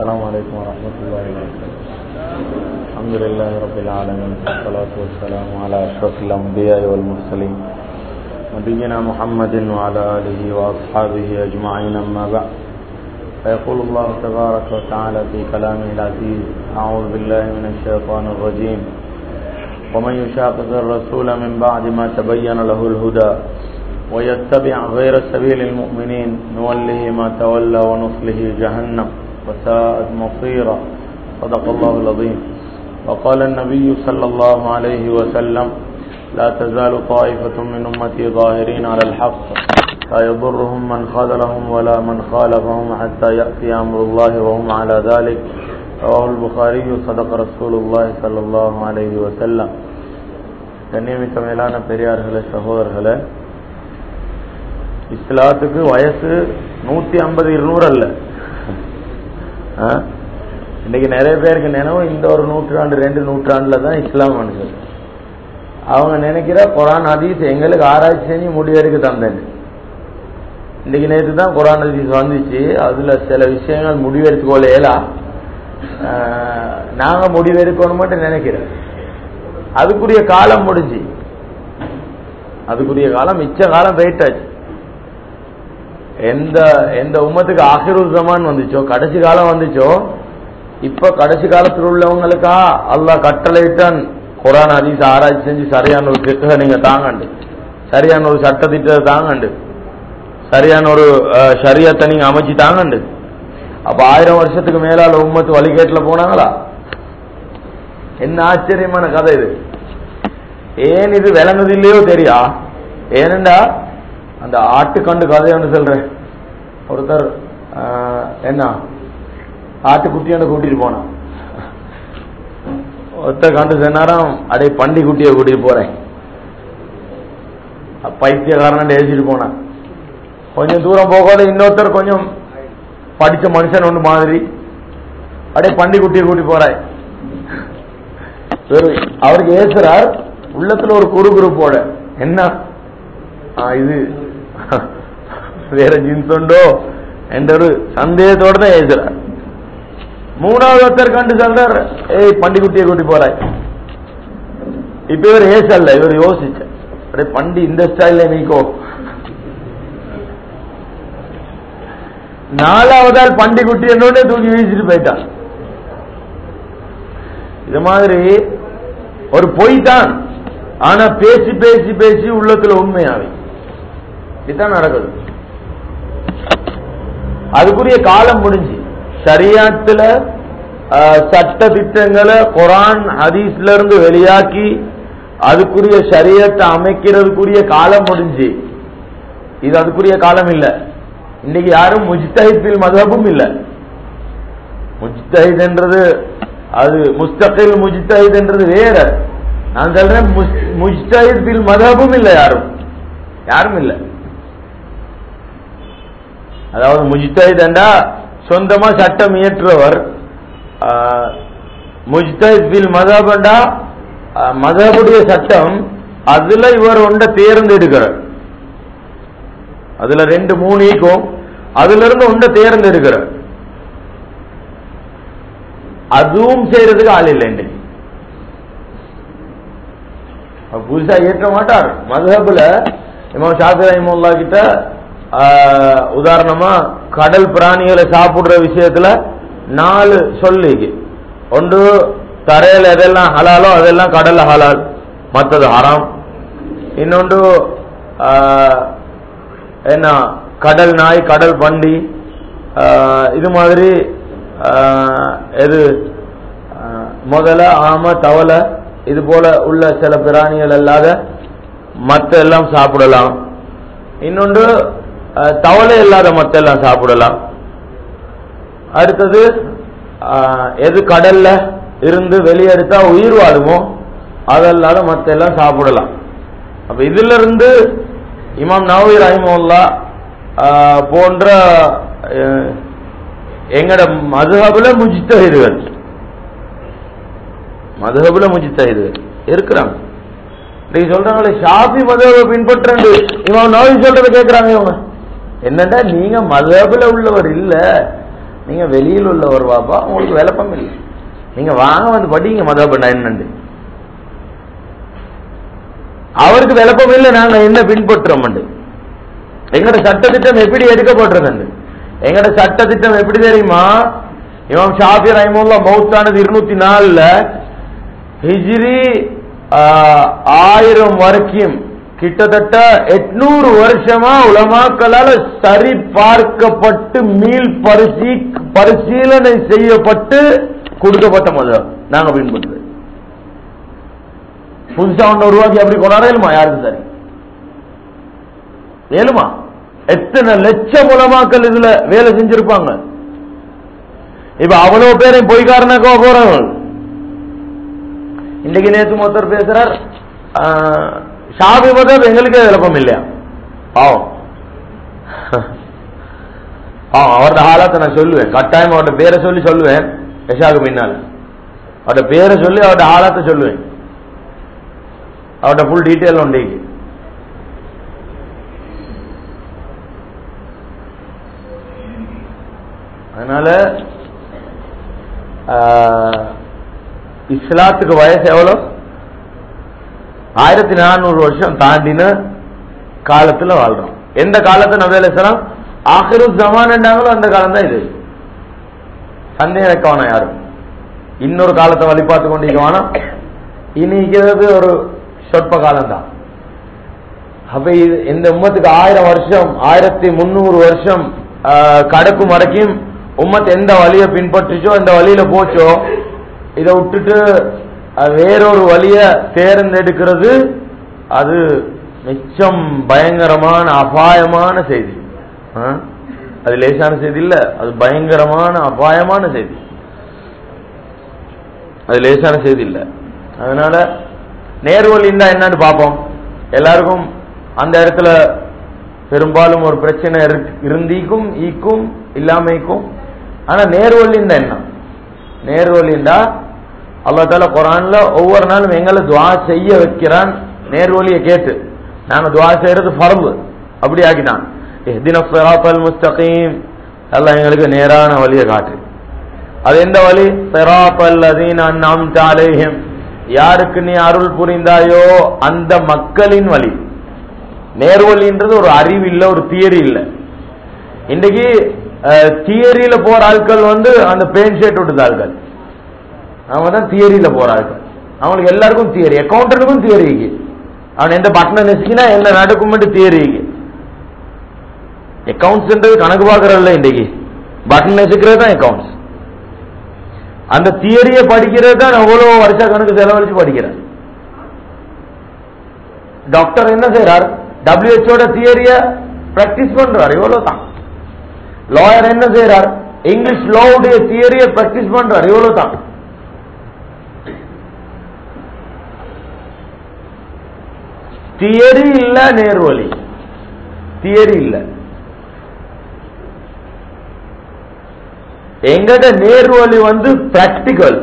السلام عليكم ورحمة الله وبركاته الحمد لله رب العالمين والصلاة والسلام على أشرف الأنبياء والمرسلين نبينا محمد وعلى آله وأصحابه أجمعين أما بعد فيقول الله تبارك وتعالى في كلامه العزيز أعوذ بالله من الشيطان الرجيم ومن يشاقق الرسول من بعد ما تبين له الهدى ويتبع غير سبيل المؤمنين نوله ما تولى ونصله جهنم وساءت مصيرا صدق الله العظيم وقال النبي صلى الله عليه وسلم لا تزال طائفة من أمتي ظاهرين على الحق لا يضرهم من خذلهم ولا من خالفهم حتى يأتي أمر الله وهم على ذلك رواه البخاري صدق رسول الله صلى الله عليه وسلم கண்ணியமிக்க மேலான பெரியார்களே சகோதரர்களே இஸ்லாத்துக்கு வயசு நூத்தி ஐம்பது இருநூறு அல்ல ஆ? இன்னைக்கு நிறைய பேருக்கு நினைவு இந்த ஒரு நூற்றாண்டு ரெண்டு நூற்றாண்டுல தான் இஸ்லாம் வந்துச்சு அவங்க நினைக்கிற குரான் ஹதீஸ் எங்களுக்கு ஆராய்ச்சி செஞ்சு முடிவெடுக்க தந்தேன் இன்னைக்கு நேற்று தான் குரான் ஹதீஸ் வந்துச்சு அதுல சில விஷயங்கள் முடிவெடுத்துக்கொள்ள இயலா நாங்க முடிவெடுக்கணும் மட்டும் நினைக்கிறேன் அதுக்குரிய காலம் முடிஞ்சு அதுக்குரிய காலம் மிச்ச காலம் போயிட்டாச்சு எந்த எந்த உம்மத்துக்கு ஆஹிருல் ஜமான் வந்துச்சோ கடைசி காலம் வந்துச்சோ இப்ப கடைசி காலத்தில் உள்ளவங்களுக்கா அல்லாஹ் கட்டளையிட்டான் குரான் ஹதீஸ் ஆராய்ச்சி செஞ்சு சரியான ஒரு கிட்ட நீங்க தாங்கண்டு சரியான ஒரு சட்டத்திட்டத்தை தாங்கண்டு சரியான ஒரு அஹ், ஷரியத்தை நீங்க அமைச்சு தாங்கண்டு அப்ப ஆயிரம் வருஷத்துக்கு மேலால உம்மத்து வழிகேட்டுல போனாங்களா என்ன ஆச்சரியமான கதை இது ஏன் இது விளங்குது இல்லையோ தெரியா ஏனண்டா அந்த ஆட்டுக்கண்டு கதை ஒன்று சொல்றேன் ஒருத்தர் ஆஹ், என்ன ஆட்டுக்குட்டியோட கூட்டிட்டு போனான் ஒருத்தர் கண்டு சொன்னாராம் அடே பண்டி குட்டியை கூட்டிட்டு போறேன் பைத்தியக்காரன் ஏசிட்டு போனான் கொஞ்சம் தூரம் போகாத இன்னொருத்தர் கொஞ்சம் படிச்ச மனுஷன் ஒன்று மாதிரி அடே பண்டி குட்டியை கூட்டி போறாய் வெறும் அவருக்கு ஏசுறார் உள்ளத்துல ஒரு குறு குறுப்போட என்ன ஆ, இது வேற ஜின்ஸ் உண்டோ என்ற ஒரு சந்தேகத்தோட தான் ஏசுறார் மூணாவது ஒருத்தர் கண்டு சொல்றார் ஏய் பண்டிகுட்டியை கூட்டி போறாய் இப்ப இவர் ஏசல்ல இவர் யோசிச்ச அடே பண்டி இந்த ஸ்டைல்ல நீக்கோ நாலாவதால் பண்டி குட்டி என்னோட தூக்கி வீசிட்டு போயிட்டான் இது மாதிரி ஒரு பொய் தான் ஆனா பேசி பேசி பேசி உள்ளத்துல உண்மையாவே இதுதான் நடக்குது அதுக்குரிய காலம் முடிஞ்சு ஷரியாத்துல சட்ட திட்டங்களை குரான் ஹதீஸ்ல இருந்து வெளியாக்கி அதுக்குரிய ஷரியத்தை அமைக்கிறதுக்குரிய காலம் முடிஞ்சு இது அதுக்குரிய காலம் இல்ல இன்னைக்கு யாரும் முஜ்தஹித் பில் மதபும் இல்ல முஜ்தஹித் என்றது அது முஸ்தகில் முஜ்தஹித் என்றது வேற நான் சொல்றேன் முஸ்- முஜ்தஹித் பில் மதபும் இல்ல யாரும் யாரும் இல்ல அதாவது முஜ்தஹித் என்றா சொந்தமா சட்டம் இயற்றுவர் முஜ்தஹித் பில் மதப் என்றா மதபுடைய சட்டம் அதுல இவர் ஒன்றை தேர்ந்தெடுக்கிறார் அதுல ரெண்டு மூணு ஈக்கும் அதுல இருந்து ஒன்றை தேர்ந்தெடுக்கிறார் அதுவும் செய்யறதுக்கு ஆள் இல்லை இன்னைக்கு அவர் புதுசா ஏற்ற மாட்டார் மதுஹபுல இமாம் ஷாஃபி ரஹிமுல்லா கிட்ட ஆஹ், உதாரணமா கடல் பிராணிகளை சாப்பிடுற விஷயத்துல நாலு சொல்லிக்கு ஒன்று தரையில எதெல்லாம் ஹலாலோ அதெல்லாம் கடல்ல ஹலால் மற்றது ஹராம் இன்னொன்று ஆஹ், என்ன கடல் நாய் கடல் பண்டி ஆஹ், இது மாதிரி ஆஹ், எது ஆஹ், முதல ஆம தவளை இது போல உள்ள சில பிராணிகள் அல்லாத மத்த எல்லாம் சாப்பிடலாம் இன்னொன்று ஆஹ், தவளை இல்லாத மத்த எல்லாம் சாப்பிடலாம் அடுத்தது ஆஹ், எது கடல்ல இருந்து வெளியெடுத்தா உயிர் வாழுமோ அதல்லாத மத்த எல்லாம் சாப்பிடலாம் அப்ப இதுல இருந்து இமாம் நவவி ரஹிமுல்லா போன்ற அஹ், எங்கட மதுஹபுல முஜ்தஹிதுகள் மதுஹபுல முஜ்தஹிதுகள் இருக்கிறாங்க நீங்க சொல்றாங்களே ஷாஃபி மதுஹபை பின்பற்றண்டு இமாம் நவவி சொல்றதை கேட்கறாங்க இவங்க என்னடா நீங்க மதுஹபுல உள்ளவர் இல்ல நீங்க வெளியில் உள்ளவர் பாப்பா உங்களுக்கு விளப்பம் இல்லை நீங்க வாங்க வந்து படிங்க மதப்ப என்னண்டு அவருக்கு விளப்பம் இல்லை நாங்க என்ன பின்பற்றோம் எங்கட சட்டத்திட்டம் எப்படி எடுக்கப்படுறது எங்கட சட்டத்திட்டம் எப்படி தெரியுமா இமாம் ஷாஃபி ரஹிமுல்லா மௌத்தானது இருநூத்தி நாலுல ஹிஜ்ரி ஆஹ், ஆயிரம் வரைக்கும் கிட்டத்தட்ட எட்நூறு வருஷமா உலமாக்களால சரி பார்க்கப்பட்டு மீள் பரிசீ பரிசீலனை செய்யப்பட்டு கொடுக்கப்பட்ட மதம் நாங்க பின்பற்றுறது புதுசா ஒண்ணு உருவாக்கி அப்படி கொண்டாட இயலுமா யாருக்கு சரி ஏழுமா எத்தனை லட்சம் உலமாக்கள் இதுல வேலை செஞ்சிருப்பாங்க இப்ப அவ்வளவு பேரையும் பொய்காரனாக்கா போறாங்க இன்னைக்கு நேத்து ஒருத்தர் பேசுறார் ஆஹ், ஷாபி மதம் எங்களுக்கு விளக்கம் இல்லையா பாவம் பாவம் அவரோட ஹாலத்தை நான் சொல்லுவேன் கட்டாயம் அவரோட பேரை சொல்லி சொல்லுவேன் யஷாக்கு பின்னால் அவரோட பேரை சொல்லி அவரோட ஹாலத்தை சொல்லுவேன் அவரோட ஃபுல் டீட்டெயில் உண்டு அதனால ஆஹ், இஸ்லாத்துக்கு வயசு எவ்வளவு ஆயிரத்தி நானூறு வருஷம் தாண்டின காலத்துல வாழ்றோம் எந்த காலத்தை நபி அலைஹிஸ்ஸலாம் ஆகிரு ஜமான்ண்டாங்களோ அந்த காலம் தான் இது சந்தேகம் வைக்க வேணாம் யாரும் இன்னொரு காலத்தை வழிபாட்டு கொண்டிருக்க வேணாம் இனிக்கிறது ஒரு சொற்ப காலம் தான் அப்ப இது இந்த உம்மத்துக்கு ஆயிரம் வருஷம் ஆயிரத்தி முந்நூறு வருஷம் ஆஹ், கடக்கும் வரைக்கும் உம்மத் எந்த வழியை பின்பற்றுச்சோ எந்த வழியில போச்சோ இதை விட்டுட்டு அஹ், வேறொரு வழிய தேர்ந்தெடுக்கிறது அது மிச்சம் பயங்கரமான அபாயமான செய்தி ஆ? அது லேசான செய்தி இல்ல அது பயங்கரமான அபாயமான செய்தி அது லேசான செய்தி இல்ல அதனால நேர்வழி இருந்தா என்னன்னு பார்ப்போம் எல்லாருக்கும் அந்த இடத்துல பெரும்பாலும் ஒரு பிரச்சனை இருக்கு- இருந்தீக்கும் ஈக்கும் இல்லாமைக்கும் ஆனா நேர்வழிந்தா என்ன நேர்வழிந்தா அல்லா தால குரான்ல ஒவ்வொரு நாளும் எங்களை துவா செய்ய வைக்கிறான் நேர்வழியை கேட்டு நாங்க துவா செய்யறது ஃபர்வு அப்படி ஆக்கிட்டான் இஹ்தின ஸிராத்தல் முஸ்தகீம் அல்லாஹ் எங்களுக்கு நேரான வழியை காட்டு அது எந்த வழி ஸிராத்தல் லதீன அன்அம்த அலைஹிம் யாருக்கு நீ அருள் புரிந்தாயோ அந்த மக்களின் வழி நேர்வழின்றது ஒரு அறிவு இல்ல ஒரு தியரி இல்ல இன்னைக்கு தியரியில போற ஆட்கள் வந்து அந்த பேண்ட் ஷர்ட் விட்டுத ஆட்கள் அவங்க தான் தியரியில போற ஆட்கள் அவங்களுக்கு எல்லாருக்கும் தியரி அக்கௌண்டன்ட்டுக்கும் தியரி இருக்கு அவன் எந்த பட்டனை நெசிக்கினா என்ன நடக்கும் தியரி இருக்கு அக்கௌண்ட்ஸ்ன்றது கணக்கு பார்க்கறதில்ல இன்னைக்கு பட்டன் நெசிக்கிறது தான் அக்கௌண்ட்ஸ் அந்த தியரியை படிக்கிறது தான் அவ்வளவு வருஷ கணக்கு செலவழிச்சு படிக்கிறேன் டாக்டர் என்ன செய்யறார் டபிள்யூஹெச்ஓட தியரிய பிராக்டிஸ் பண்றார் இவ்வளவு தான் லாயர் என்ன செய்யறார் இங்கிலீஷ் லோவுடைய தியரிய பிராக்டிஸ் பண்றார் இவ்வளவு தான் தியரி இல்ல நேர்வழி தியரி இல்ல எங்கட நேர்வழி வந்து பிராக்டிக்கல்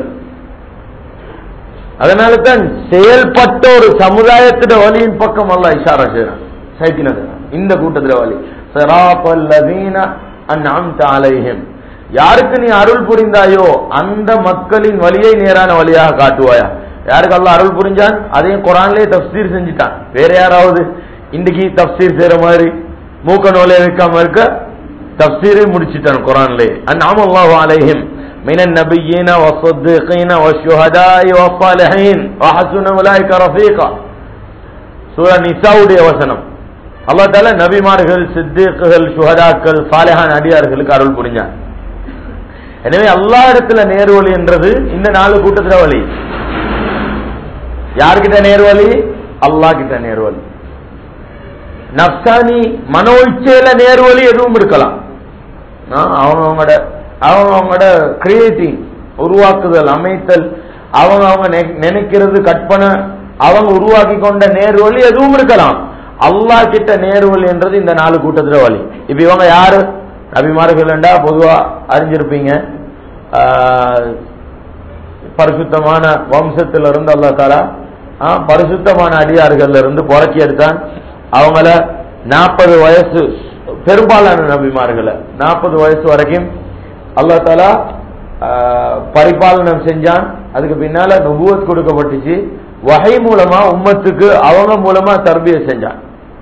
அதனால தான் செயல்பட்ட ஒரு சமுதாயத்திட வழியின் பக்கம் அல்ல இஷாரா செய்யறான் சைத்தினது இந்த கூட்டத்துல வழி சராபல்லதீன அன்அம்த அலைஹிம் யாருக்கு நீ அருள் புரிந்தாயோ அந்த மக்களின் வழியை நேரான வழியாக காட்டுவாயா யாருக்கு அல்லாஹ் அருள் புரிஞ்சான் அதையும் குரான்லயே தப்சீர் செஞ்சுட்டான் வேற யாராவது இன்னைக்கு தப்சீர் செய்யற மாதிரி மூக்க நோலைய வைக்காம இருக்க தப்சீரை முடிச்சிட்டான் குரான்லயே அன்அம அல்லாஹு அலைஹிம் من النبيين والصديقين والشهداء والصالحين وحسن أولئك رفيقا சூரா நிசாவுடைய வசனம் அல்லா தால நபிமார்கள் சித்திக்குகள் சுஹதாக்கள் சாலிஹான் அடியார்களுக்கு அருள் புரிஞ்சான் எனவே அல்லா இடத்துல நேர்வழி என்றது இந்த நாலு கூட்டத்துல வழி யார்கிட்ட நேர்வழி அல்லாஹ் கிட்ட நேர்வழி நப்சானி மனோ இச்சையில நேர்வழி எதுவும் இருக்கலாம் ஆ, அவங்க அவங்களோட அவங்க அவங்களோட கிரியேட்டிங் உருவாக்குதல் அமைத்தல் அவங்க அவங்க நெ- நினைக்கிறது கற்பனை அவங்க உருவாக்கி கொண்ட நேர்வழி எதுவும் இருக்கலாம் அல்லாஹ் கிட்ட நேர்வழி என்றது இந்த நாலு கூட்டத்துல வழி இப்ப இவங்க யாரு நபிமார்கள்டா பொதுவா அறிஞ்சிருப்பீங்க ஆ, பரிசுத்தமான வம்சத்துல இருந்து அல்லா தாலா ஆ, பரிசுத்தமான அடியார்கள்ல இருந்து புறக்கி எடுத்தான் அவங்கள நாற்பது வயசு பெரும்பாலான நபிமார்களை நாற்பது வயசு வரைக்கும் அல்லா தாலா ஆஹ், பரிபாலனம் செஞ்சான் அதுக்கு பின்னால நுபுவத் கொடுக்கப்பட்டுச்சு வகை மூலமா உம்மத்துக்கு அவங்க மூலமா தர்பிய செஞ்சான்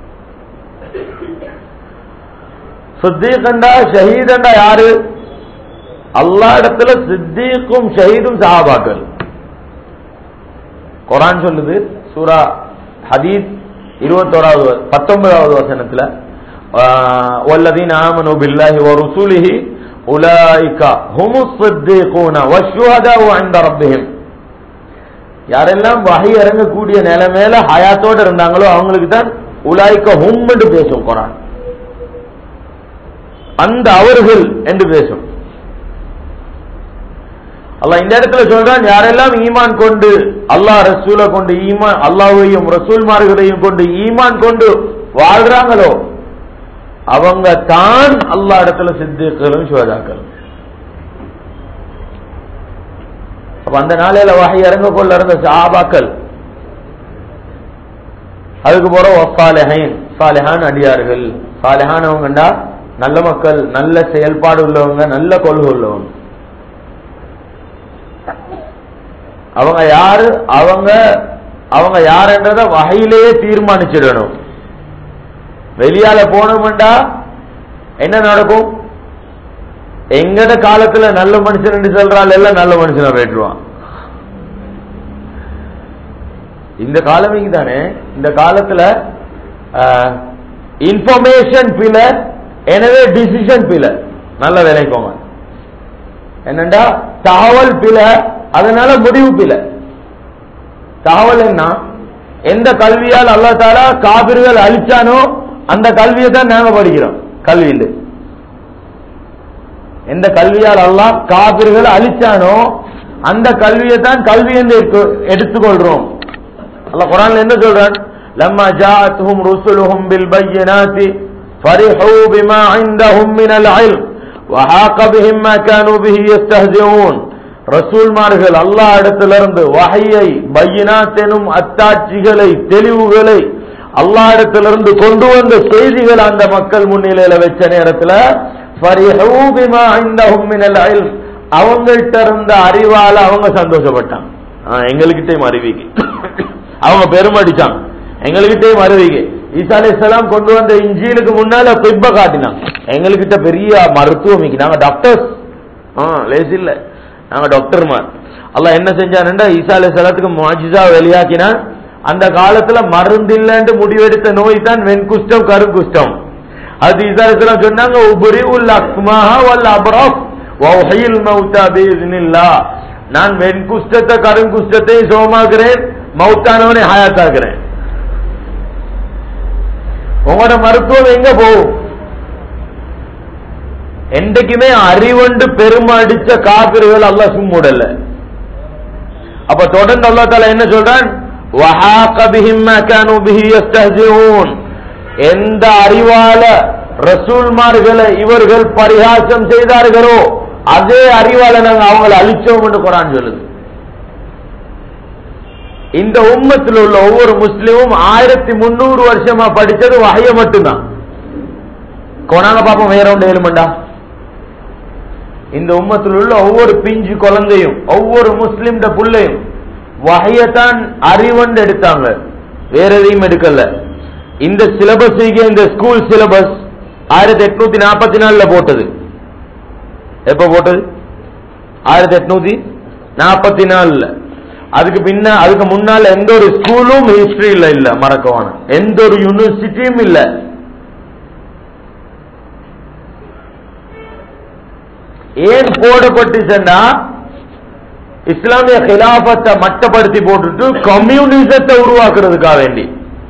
சித்தீகண்டா ஷஹீதண்டா யாரு அல்லா இடத்துல சித்தீக்கும் ஷஹீதும் சஹாபாக்கள் குரான் சொல்லுது சூரா ஹதீஸ் இருபத்தோராவது பத்தொன்பதாவது வசனத்துல ஆஹ், வல்லதீன ஆமனு பில்லாஹி வ ருசூலிஹி உலாயிக ஹுமுஸ் சித்தீகூன வஷ்ஷுஹதாஉ இன்த ரப்பிஹிம் யாரெல்லாம் வகை இறங்கக்கூடிய நிலைமையில ஹயாத்தோட இருந்தாங்களோ அவங்களுக்கு தான் உலாய்க்க ஹும் என்று பேசும் குரான் அந்த அவர்கள் என்று பேசும் அல்லாஹ் இந்த இடத்துல சொல்றான் யாரெல்லாம் ஈமான் கொண்டு அல்லாஹ் ரசூலை கொண்டு ஈமான் அல்லாஹையும் ரசூல்மார்களையும் கொண்டு ஈமான் கொண்டு வாழ்றாங்களோ அவங்க தான் அல்லாஹ் இடத்துல சித்திகளும் சுவதாக்களும் அப்ப அந்த நாளையில வகை இறங்க கொள்ள இருந்த சாபாக்கள் அதுக்கு போற ஒசாலஹைன் சாலிஹான் அடியார்கள் சாலிஹானவங்கண்டா நல்ல மக்கள் நல்ல செயல்பாடு உள்ளவங்க நல்ல கொள்கை உள்ளவங்க அவங்க யாரு அவங்க அவங்க யாருன்றத வகையிலேயே தீர்மானிச்சிடணும் வெளியால போனோம்டா என்ன நடக்கும் எங்கட காலத்துல நல்ல மனுஷன் சொல்றாள் எல்லாம் நல்ல மனுஷனா போயிட்டுருவான் இந்த காலம் தானே இந்த காலத்துல இன்ஃபர்மேஷன் பில எனவே டிசிஷன் பில நல்ல விளைக்கோங்க என்னண்டா தகவல் பில அதனால முடிவு பில தகவல் என்ன எந்த கல்வியால் அல்லா தாலா காபிர்கள் அழிச்சானோ அந்த கல்வியை தான் நாங்க படிக்கிறோம் கல்வியில் எந்த கல்வியால் அல்லாஹ் காபிர்கள் அழிச்சானோ அந்த கல்வியை தான் கல்வி என்று எடுத்து- எடுத்துக்கொள்றோம் அல்லாஹ் குரான்ல என்ன சொல்றான் லம்மா ஜாஅத்துஹும் ருசுலுஹும் பில் பையினாத்தி فرحوا بما عندهم من العلم وحاق بهم ما كانوا به يستهزئون ரசூல்மார்கள் அல்லாஹ் இடத்திலிருந்து வகையை பையினாத் எனும் அத்தாட்சிகளை தெளிவுகளை அல்லாஹ் இடத்திலிருந்து கொண்டு வந்த செய்திகள் அந்த மக்கள் முன்னிலையில வச்ச நேரத்துல فَرِحُوا بِمَا عِندَهُم مِّنَ الْعِلْمِ அவங்கள்ட்ட இருந்த அறிவால அவங்க சந்தோஷப்பட்டாங்க ஆ, எங்களுக்கிட்டையும் அறிவிக்கு அவங்க பெருமடிச்சாங்க எங்களுக்கிட்டையும் அறிவிக்கு ஈசா அலைஹிஸ்ஸலாம் கொண்டு வந்த இஞ்சிலுக்கு முன்னால பிப்ப காட்டினாங்க எங்ககிட்ட பெரிய மருத்துவம் இருக்கு. நாங்க டாக்டர்ஸ் ஆ லேஸ் இல்ல நாங்க டாக்டர்மார் அல்லாஹ் என்ன செஞ்சான்டா ஈசா அலைஹிஸ்ஸலாத்துக்கு முஜிசா வெளியாக்கினா அந்த காலத்துல மருந்து இல்லைன்னு முடிவெடுத்த நோய் தான் வெண்குஷ்டம் கருங்குஷ்டம் அது ஈசா அலைஹிஸ்ஸலாம் சொன்னாங்க உபரி உல் அக்மாஹா வல் அப்ராஃப் வஹயில் மௌதா பிஇذنில்லாஹ் நான் வெண்குஷ்டத்தை கருங்குஷ்டத்தை சோமாக்குறேன் மௌத்தானவனை ஹயாத்தாக்குறேன் உங்களோட மருத்துவம் எங்க போகும் என்றைக்குமே அறிவண்டு பெருமை அடிச்ச காபிர்கள் அல்லாஹ் சும்முடல அப்ப தொடர்ந்து அல்லாஹ் தாலா என்ன சொல்றான் وَحَاقَ بِهِمْ مَا كَانُوا بِهِ يَسْتَهْزِئُونَ எந்த அறிவால ரசூல்மார்களை இவர்கள் பரிகாசம் செய்தார்களோ அதே அறிவால நாங்க அவங்களை அழிச்சோம் என்று குரான் சொல்லுது இந்த உம்மத்தில் உள்ள ஒவ்வொரு முஸ்லீமும் ஆயிரத்தி முன்னூறு வருஷமா படிச்சது வகைய மட்டும்தான் கொனாங்க பாப்போம் வேற ஒன்று ஏழுமண்டா இந்த உம்மத்தில் உள்ள ஒவ்வொரு பிஞ்சு குழந்தையும் ஒவ்வொரு முஸ்லிம் புள்ளையும் வகையத்தான் அறிவண்டு எடுத்தாங்க வேற எதையும் எடுக்கல இந்த சிலபஸ் இந்த ஸ்கூல் சிலபஸ் ஆயிரத்தி எட்நூத்தி நாற்பத்தி நாலுல போட்டது எப்ப போட்டது ஆயிரத்தி எட்நூத்தி நாற்பத்தி நாலுல அதுக்கு பின்ன அதுக்கு முன்னால எந்த ஒரு ஸ்கூலும் ஹிஸ்டரியில இல்ல மறக்கவான எந்த ஒரு யூனிவர்சிட்டியும் இல்ல ஏன் போடப்பட்டுச்சுன்னா இஸ்லாமிய கிலாபத்தை மட்டப்படுத்தி போட்டுட்டு கம்யூனிசத்தை உருவாக்குறதுக்காக வேண்டி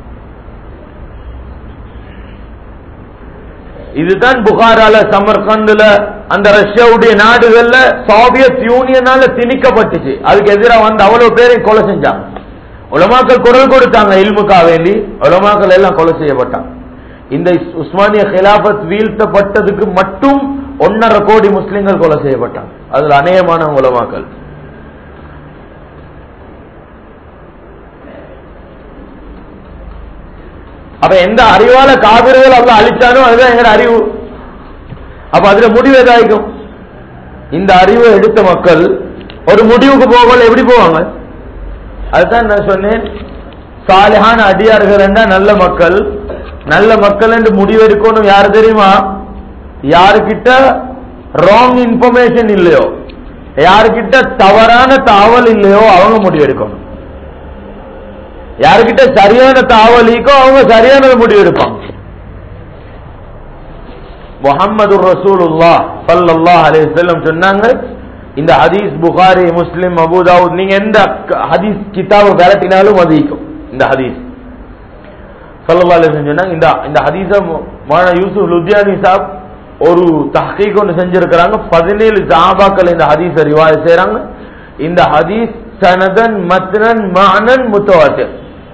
இதுதான் புகாரால சமர்கந்துல அந்த ரஷ்யாவுடைய நாடுகள்ல சோவியத் யூனியனால திணிக்கப்பட்டுச்சு அதுக்கு எதிராக வந்து அவ்வளவு பேரையும் கொலை செஞ்சாங்க உலமாக்கள் குரல் கொடுத்தாங்க இல்முக்கா வேண்டி உலமாக்கள் எல்லாம் கொலை செய்யப்பட்டாங்க இந்த இஸ்- உஸ்மானிய கிலாபத் வீழ்த்தப்பட்டதுக்கு மட்டும் ஒன்னரை கோடி முஸ்லிம்கள் கொலை செய்யப்பட்டாங்க அதுல அநேகமான உலமாக்கள் அப்ப எந்த அறிவால காவிர்கள் அல்ல அழிச்சானோ அதுதான் எங்கட அறிவு அப்ப அதுல முடிவு எதாயிக்கும் இந்த அறிவை எடுத்த மக்கள் ஒரு முடிவுக்கு போகல எப்படி போவாங்க அதுதான் நான் சொன்னேன் சாலிஹான அடியார்கள் என்றா நல்ல மக்கள் நல்ல மக்கள் என்று முடிவெடுக்கணும் யாரு தெரியுமா யாருக்கிட்ட ராங் இன்ஃபர்மேஷன் இல்லையோ யாருக்கிட்ட தவறான தாவல் இல்லையோ அவங்க முடிவெடுக்கணும் யாருக்கிட்ட சரியான தாவல் இருக்கோ அவங்க சரியானது முடிவெடுப்பாங்க முகமது ரசூலுல்லா சல்லல்லாஹ் அலைஹி வஸல்லம் சொன்னாங்க இந்த ஹதீஸ் புகாரி முஸ்லிம் அபூதாவுத் நீங்க எந்த க- ஹதீஸ் கிதாபை விரட்டினாலும் மதிக்கும் இந்த ஹதீஸ் சல்லல்லாஹு அலைஹி வஸல்லம் சொன்னாங்க இந்த இந்த ஹதீஸ மௌலானா யூசுப் லுத்தியானி சாப் ஒரு தஹ்கீக் ஒன்று செஞ்சிருக்கிறாங்க பதினேழு சஹாபாக்கள் இந்த ஹதீஸை ரிவாய் செய்றாங்க இந்த ஹதீஸ் சனதன் மத்னன் மஅனன் முத்தவாத்திர்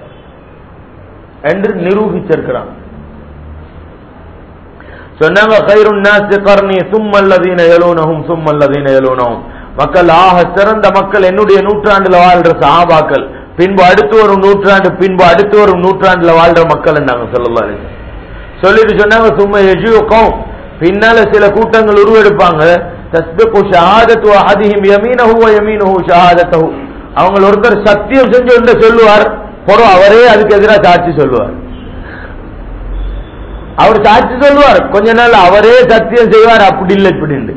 என்று நிரூபிச்சிருக்கிறாங்க சொன்னாங்க கைருன் நாசி கர்ணி சும்மல்லதீன எலூனஹும் சும்மல்லதீன எலூனஹும் மக்கள் ஆக சிறந்த மக்கள் என்னுடைய நூற்றாண்டுல வாழ்ற சஹாபாக்கள் பின்பு அடுத்து வரும் நூற்றாண்டு பின்பு அடுத்து வரும் நூற்றாண்டுல வாழ்ற மக்கள் நாங்க சொல்லலாம் சொல்லிட்டு சொன்னாங்க சும்மா எஜுகம் பின்னால சில கூட்டங்கள் உருவெடுப்பாங்க தஸ்பிகு ஷஹாதத்து அஹதிஹிம் யமீனஹு வ யமீனுஹு ஷஹாதத்தஹு அவங்க ஒருத்தர் சத்தியம் செஞ்சு ஒன்றை சொல்லுவார் பொறம் அவரே அதுக்கு எதிராக சாட்சி சொல்லுவார் அவர் சாட்சி சொல்லுவார் கொஞ்ச நாள் அவரே சத்தியம் செய்வார் அப்படி இல்லை இப்படின்னு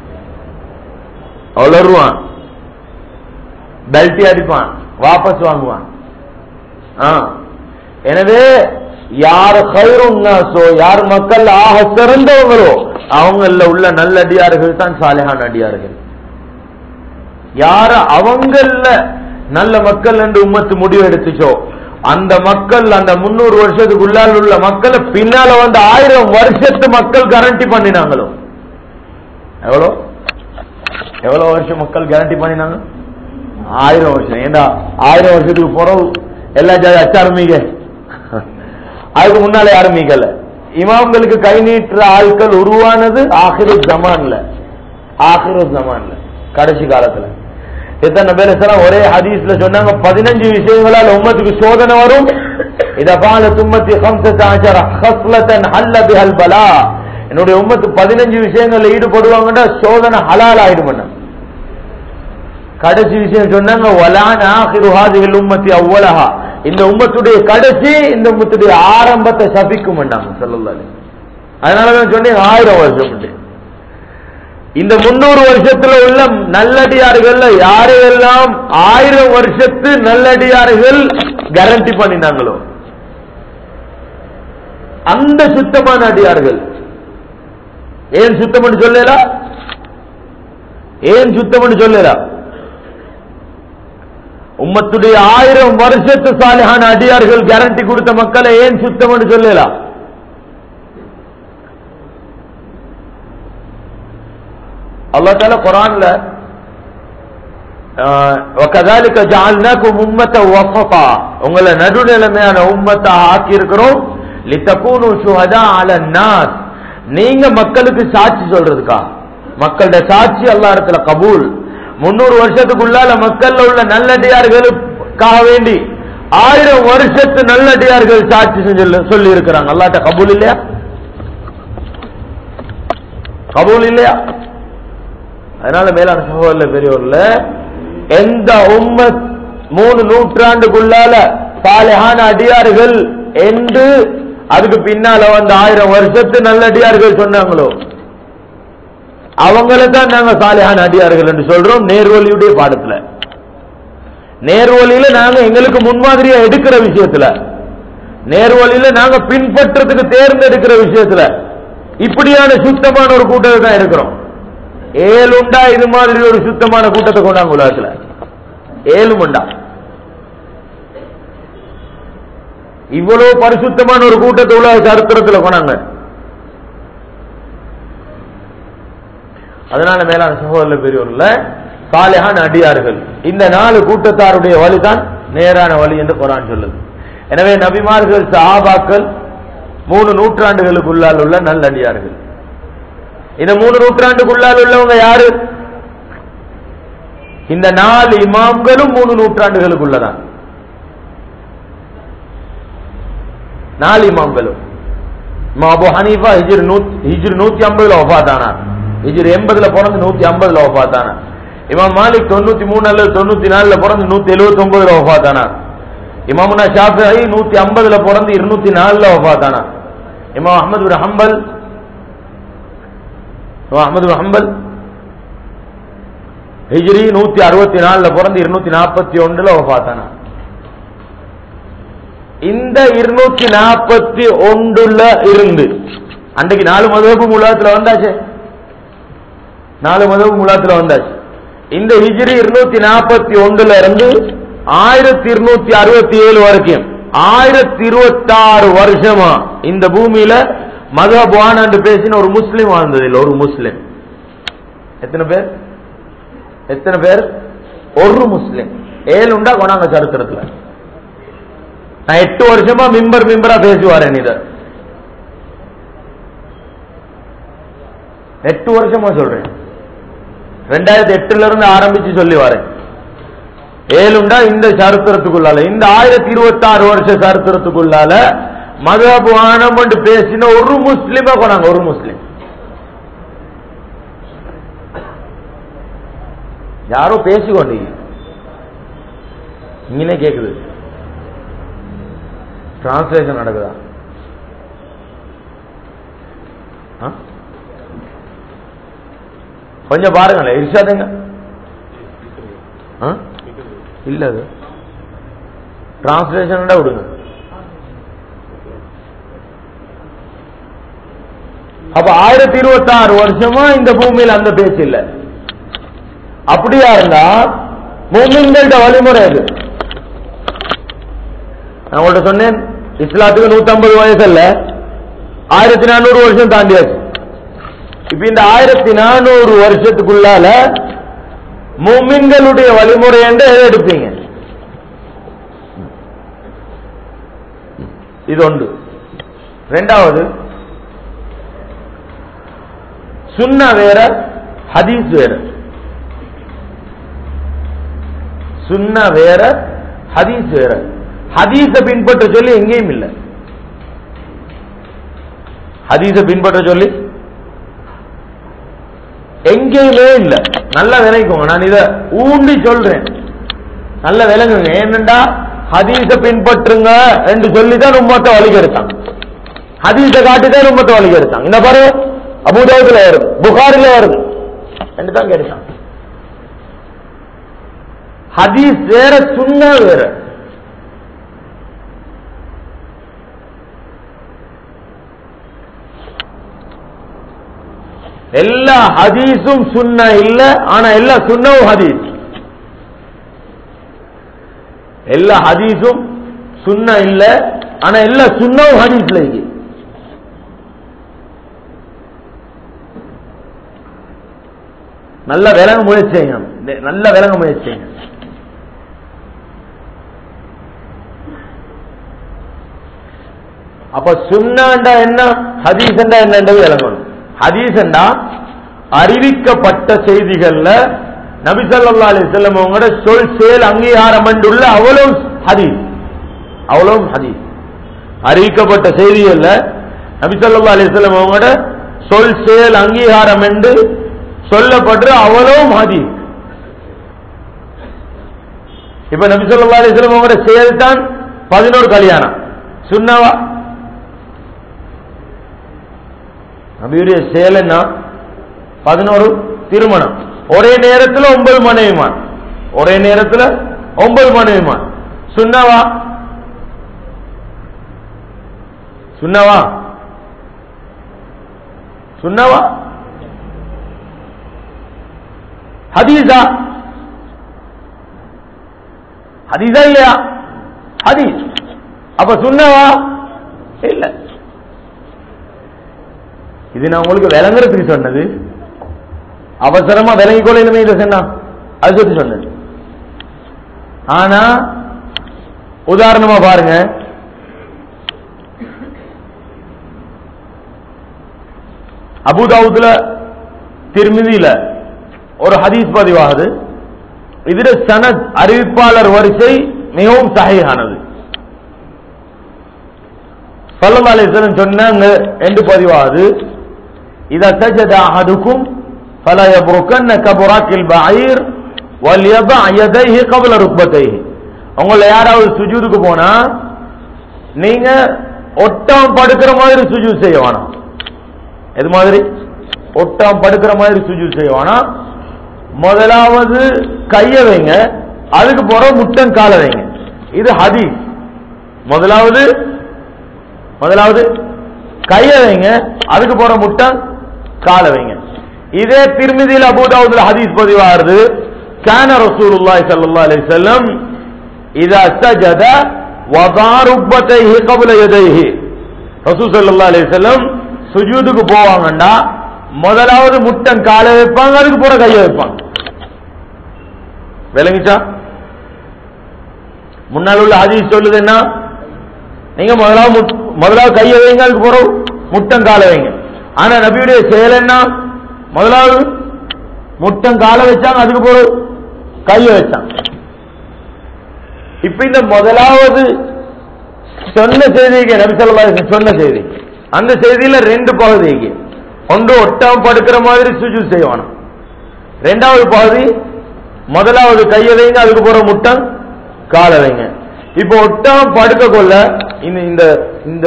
வளருவான் பெல்ட்டி அடிப்பான் வாபஸ் வாங்குவான் ஆ. எனவே யார் ஹைருன்னாசோ யார் மக்கள் ஆக சிறந்தவங்களோ அவங்கள உள்ள நல்ல அடியார்கள் தான் சாலிஹான் அடியார்கள் யார அவங்கள நல்ல மக்கள் என்று உம்மத்து முடிவு எடுத்துச்சோ அந்த மக்கள் அந்த முன்னூறு வருஷத்துக்குள்ளால் உள்ள மக்களை பின்னால வந்து ஆயிரம் வருஷத்து மக்கள் கேரண்டி பண்ணினாங்களோ எவ்வளோ எவ்வளவு வருஷம் மக்கள் கேரண்டி பண்ணினாங்க ஆயிரம் வருஷம் ஏண்டா ஆயிரம் வருஷத்துக்கு பிறகு எல்லா ஜாதி அச்சாரம்பிங்க அதுக்கு முன்னால யாரும் மீக்கல இமாம்களுக்கு கை நீட்டுற ஆட்கள் உருவானது ஆகிரு ஜமான்ல ஆகிரு ஜமான்ல கடைசி காலத்துல எத்தனை பேர் எல்லாம் ஒரே ஹதீஸ்ல சொன்னாங்க பதினஞ்சு விஷயங்களால் உம்மத்துக்கு சோதனை வரும் இத பால தும்மத்தி ஹஸ்லத்தன் ஹல்ல பிஹல் பலா என்னுடைய உம்மத்து பதினஞ்சு விஷயங்கள்ல ஈடுபடுவாங்கன்னா சோதனை ஹலால் ஆயிடும் கடைசி விஷயம் சொன்னாங்க வலான ஆகிரு ஹாதிகள் உம்மத்தி அவ்வளஹா இந்த உம்மத்துடைய கடைசி இந்த உம்மத்துடைய ஆரம்பத்தை சபிக்கும் சொல்லலாம் அதனாலதான் சொன்னேன் ஆயிரம் வருஷம் உண்டு. இந்த முன்னூறு வருஷத்துல உள்ள நல்லடியார்கள்ல யாரையெல்லாம் ஆயிரம் வருஷத்து நல்லடியார்கள் கேரண்டி பண்ணினாங்களோ அந்த சுத்தமான அடியார்கள் ஏன் சுத்தம் சொல்லலாம் ஏன் சுத்தம் சொல்லலாம் உம்மத்துடைய ஆயிரம் வருஷத்து சாலிஹான அடியார்கள் கேரண்டி கொடுத்த மக்களை ஏன் சுத்தம் சொல்லலாம் அல்லா தால குரான்ல وكذلك جعلناكم امه وسطا உங்களை நடுநிலைமையான உம்மத்தா ஆக்கி இருக்கிறோம் لتكونوا شهداء على الناس நீங்க மக்களுக்கு சாட்சி சொல்றதுக்கா மக்களுடைய சாட்சி அல்லா இடத்துல கபூல் முன்னூறு வருஷத்துக்குள்ளால மக்கள்ல உள்ள நல்லடியார்களுக்காக வேண்டி ஆயிரம் வருஷத்து நல்லடியார்கள் சாட்சி செஞ்சு சொல்லி இருக்கிறாங்க அல்லாட்ட கபூல் இல்லையா கபூல் இல்லையா அதனால மேலான சகோதர பெரியவர்ல எந்த உம்மத் மூணு நூற்றாண்டுக்குள்ளால சாலையான அடியார்கள் என்று அதுக்கு பின்னால வந்து ஆயிரம் வருஷத்து நல்ல அடியார்கள் சொன்னாங்களோ அவங்கள தான் நாங்க சாலையான அடியார்கள் என்று சொல்றோம் நேர்வழியுடைய பாடத்துல நேர்வழியில நாங்க எங்களுக்கு முன்மாதிரியா எடுக்கிற விஷயத்துல நேர்வழியில நாங்க பின்பற்றதுக்கு தேர்ந்தெடுக்கிற விஷயத்துல இப்படியான சுத்தமான ஒரு கூட்டத்தை தான் இருக்கிறோம் ஏழுண்டா இது மாதிரி ஒரு சுத்தமான கூட்டத்தை கொண்டாங்க உலகத்துல ஏழுமுண்டா இவ்வளவு பரிசுத்தமான ஒரு கூட்டத்தை உலக சரித்திரத்துல கொண்டாங்க அதனால மேலான சகோதர பெரியவர்ல சாலையான அடியார்கள் இந்த நாலு கூட்டத்தாருடைய வழிதான் நேரான வழி என்று குரான் சொல்லுது எனவே நபிமார்கள் சஹாபாக்கள் மூணு நூற்றாண்டுகளுக்குள்ளால் உள்ள நல்லடியார்கள் இந்த மூணு நூற்றாண்டுக்குள்ளால் உள்ளவங்க யாரு இந்த நாலு இமாம்களும் மூணு நூற்றாண்டுகளுக்குள்ளதான் நாலு இமாம்களும் இமாம் அபு ஹனீஃபா ஹிஜ்ர் நூத் ஹிஜ்ர் நூத்தி ஐம்பதுல ஒஃபாத் ஆனார் ஹிஜ்ரி எண்பதுல பிறந்து நூத்தி ஐம்பதுல வஃபாத்தானா இமாம் மாலிக் தொண்ணூத்தி மூணு அல்லது தொண்ணூத்தி நாலுல பிறந்து நூத்தி எழுபத்தி ஒன்பதுல வஃபாத்தானா இமாமுனா ஷாஃபிஐ நூத்தி ஐம்பதுல பிறந்து இருநூத்தி நாலுல வஃபாத்தானா இமாம் அஹமது பின் ஹம்பல் இமாம் அஹமது பின் ஹம்பல் ஹிஜ்ரி நூத்தி அறுபத்தி நாலுல பிறந்து இருநூத்தி நாற்பத்தி ஒன்றுல வஃபாத்தானா இந்த இருநூத்தி நாற்பத்தி ஒன்றுல இருந்து அன்றைக்கு நாலு மதகு உலகத்துல வந்தாச்சு நாலு மதகு உலகத்துல வந்தாச்சு இந்த ஹிஜ்ரி இருநூத்தி நாற்பத்தி ஒன்றுல இருந்து ஆயிரத்தி இருநூத்தி அறுபத்தி ஏழு வரைக்கும் ஆயிரத்தி இருபத்தி ஆறு வருஷமா இந்த பூமியில மதபான் என்று பேசின ஒரு முஸ்லீம் வாழ்ந்தது இல்லை ஒரு முஸ்லிம் எத்தனை பேர் எத்தனை பேர் ஒரு முஸ்லிம் ஏழு உண்டா கொண்டாங்க சரித்திரத்துல நான் எட்டு வருஷமா மிம்பர் மிம்பரா பேசுவாரேன் இத எட்டு வருஷமா சொல்றேன் ரெண்டாயிரத்தி எட்டுல இருந்து ஆரம்பிச்சு சொல்லி வரேன் ஏழுண்டா இந்த சரித்திரத்துக்குள்ளால இந்த ஆயிரத்தி இருபத்தி ஆறு வருஷ சரித்திரத்துக்குள்ளால மதபு ஆனம் பேசின ஒரு முஸ்லிமா கொண்டாங்க ஒரு முஸ்லிம் யாரோ பேசிக்கொண்டீங்க இங்கே கேக்குது டிரான்ஸ்லேஷன் நடக்குதா ஆ? கொஞ்சம் பாருங்களேன் இர்ஷாதுங்க ஆ? இல்ல அது டிரான்ஸ்லேஷன் விடுங்க அப்ப ஆயிரத்தி இருபத்தி ஆறு வருஷமா இந்த பூமியில அந்த பேச்சு இல்ல அப்படியா இருந்தா மூமின்கள்ட வழிமுறை அது நான் உங்கள்ட்ட சொன்னேன் இஸ்லாத்துக்கு நூத்தி ஐம்பது வயசு அல்ல ஆயிரத்தி நானூறு வருஷம் தாண்டியாச்சு இப்ப இந்த ஆயிரத்தி நானூறு வருஷத்துக்குள்ளால மூமின்களுடைய வழிமுறை என்று எதை எடுப்பீங்க இது ஒன்று ரெண்டாவது சுன்னா வேற ஹதீஸ் வேற சுன்னா வேற ஹதீஸ் வேற ஹதீஸ பின்பற்ற சொல்லி எங்கேயும் இல்லை ஹதீஸ பின்பற்ற சொல்லி எங்கேயுமே இல்ல நல்லா விளைக்குங்க நான் இத ஊண்டி சொல்றேன் நல்ல விளங்குங்க ஏனென்றா ஹதீஸ பின்பற்றுங்க என்று சொல்லிதான் உம்மத்தை வழிகெடுத்தான் ஹதீஸ காட்டிதான் உம்மத்தை வழிகெடுத்தான் இந்த பாரு அபுதாபுல வருது புகாரில வருது என்று தான் கேட்டான் ஹதீஸ் வேற சுன்னா வேற எல்லா ஹதீஸும் சுன்னா இல்ல ஆனா எல்லா சுன்னவும் ஹதீஸ் எல்லா ஹதீஸும் சுன்னா இல்ல ஆனா எல்லா சுன்னவும் ஹதீஸ்ல இருக்கு நல்ல விலங்க முயற்சி செய்யணும் நல்ல விலங்க முயற்சி செய்யணும் அப்ப சுன்னாண்டா என்ன ஹதீஸ்ண்டா என்னன்றது விளங்கணும் ஹதீஸ்ண்டா அறிவிக்கப்பட்ட செய்திகள்ல நபி ஸல்லல்லாஹு அலைஹி வஸல்லம் அவங்களோட சொல் செயல் அங்கீகாரம் உள்ள அவ்வளவு ஹதீஸ் அவ்வளவு ஹதீஸ் அறிவிக்கப்பட்ட செய்திகள்ல நபி ஸல்லல்லாஹு அலைஹி வஸல்லம் அவங்களோட சொல் செயல் அங்கீகாரம் என்று சொல்லப்படுற அவ்வளவு ஹதீஸ் இப்ப நபி ஸல்லல்லாஹு அலைஹி வஸல்லம் அவங்களோட செயல் தான் பதினோரு கல்யாணம் சுன்னவா நபியுடைய செயல் என்ன பதினோரு திருமணம் ஒரே நேரத்தில் ஒன்பது மனைவிமான் ஒரே நேரத்தில் ஒன்பது மனைவிமான் சுன்னவா சுன்னவா சுன்னவா ஹதீஸா ஹதீஸா இல்லையா ஹதீஸ் அப்ப சுன்னவா இல்ல இது நான் உங்களுக்கு விளங்குறதுக்கு சொன்னது அவசரமா விளங்கி கொள்ளணுமே இதை சொன்னா அது சொல்லி சொன்னது ஆனா உதாரணமா பாருங்க அபுதாவுதுல திருமிதியில ஒரு ஹதீஸ் பதிவாகுது இதுல சனத் அறிவிப்பாளர் வரிசை மிகவும் சகையானது சல்லல்லாஹு அலைஹி வஸல்லம் சொன்னாங்க என்று பதிவாகுது இத சஜத அஹதுக்கும் فلا يبركن كبراك البعير وليضع يديه قبل ركبتيه உங்களை யாராவது சுஜூதுக்கு போனா நீங்க ஒட்டம் படுக்கிற மாதிரி சுஜூத் செய்ய வேணாம் எது மாதிரி ஒட்டம் படுக்கிற மாதிரி சுஜூத் செய்ய வேணாம் முதலாவது கைய வைங்க அதுக்கு போற முட்டம் கால வைங்க இது ஹதீஸ் முதலாவது முதலாவது கைய வைங்க அதுக்கு போற முட்டம் கால வைங்க இதே திருமிதியில் அபூதாவுதுல ஹதீஸ் பதிவாகிறது கான ரசூலுல்லாஹி ஸல்லல்லாஹு அலைஹி வஸல்லம் இதா சஜத வதா ருக்பத்தைஹி قبل யதைஹி ரசூல் ஸல்லல்லாஹு அலைஹி வஸல்லம் சுஜூதுக்கு போவாங்கண்டா முதலாவது முட்டம் கால வைப்பாங்க அதுக்கு போற கைய வைப்பாங்க விளங்கிச்சா முன்னால் உள்ள ஹதீஸ் சொல்லுது என்ன நீங்க முதலாவது முட்- முதலாவது கையை வைங்க அதுக்கு போற முட்டம் கால வைங்க ஆனா நபியுடைய செயல் என்ன முதலாவது முட்டம் கால வச்சாங்க அதுக்கு போற கையை வச்சாங்க இப்ப இந்த முதலாவது சொன்ன செய்திக்கு நபி ஸல்லல்லாஹு அலைஹி வஸல்லம் சொன்ன செய்தி அந்த செய்தியில ரெண்டு பகுதிக்கு ஒன்று ஒட்டாம படுக்கிற மாதிரி சுஜூத் செய்வானா ரெண்டாவது பகுதி முதலாவது கையை வைங்க அதுக்கு போற முட்டம் கால வைங்க இப்போ ஒட்டாம் படுக்க கொள்ள இந்த இந்த இந்த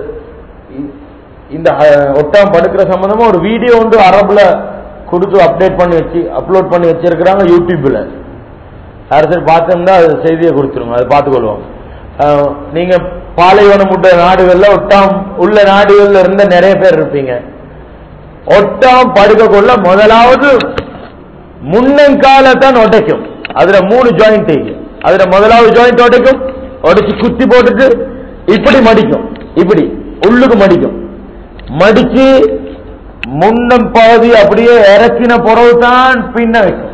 இந்த அஹ், ஒட்டாம் படுக்கிற சம்பந்தமா ஒரு வீடியோ வந்து அரபுல கொடுத்து அப்டேட் பண்ணி வச்சு அப்லோட் பண்ணி வச்சிருக்கிறாங்க யூடியூப்ல யாரும் சரி பார்த்தோம்னா அது செய்தியை கொடுத்துருங்க அதை பார்த்துக்கொள்வோம் அஹ், நீங்க பாலைவனம் உள்ள நாடுகள்ல ஒட்டாம் உள்ள நாடுகள்ல இருந்த நிறைய பேர் இருப்பீங்க ஒட்டாம் படுக்க கொள்ள முதலாவது முன்னங்கால தான் உடைக்கும் அதுல மூணு ஜாயிண்ட் அதுல முதலாவது ஜாயிண்ட் உடைக்கும் உடைச்சு குத்தி போட்டுட்டு இப்படி மடிக்கும் இப்படி உள்ளுக்கு மடிக்கும் மடிச்சு முன்னம் பகுதி அப்படியே இறக்கின பிறகு தான் பின்ன வைக்கும்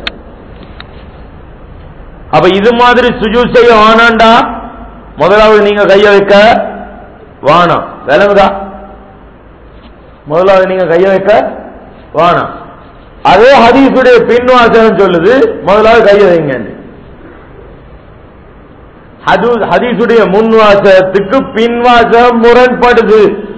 அப்ப இது மாதிரி சுஜூத் செய்ய வானாண்டா முதலாவது நீங்க கைய வைக்க வானம் விளங்குதா முதலாவது நீங்க கைய வைக்க வானம் அதே ஹதீஸுடைய பின்வாசகம் சொல்லுது முதலாவது கைய வைங்க ஹது- ஹதீஸுடைய முன்வாசகத்துக்கு பின்வாசகம் முரண்படுது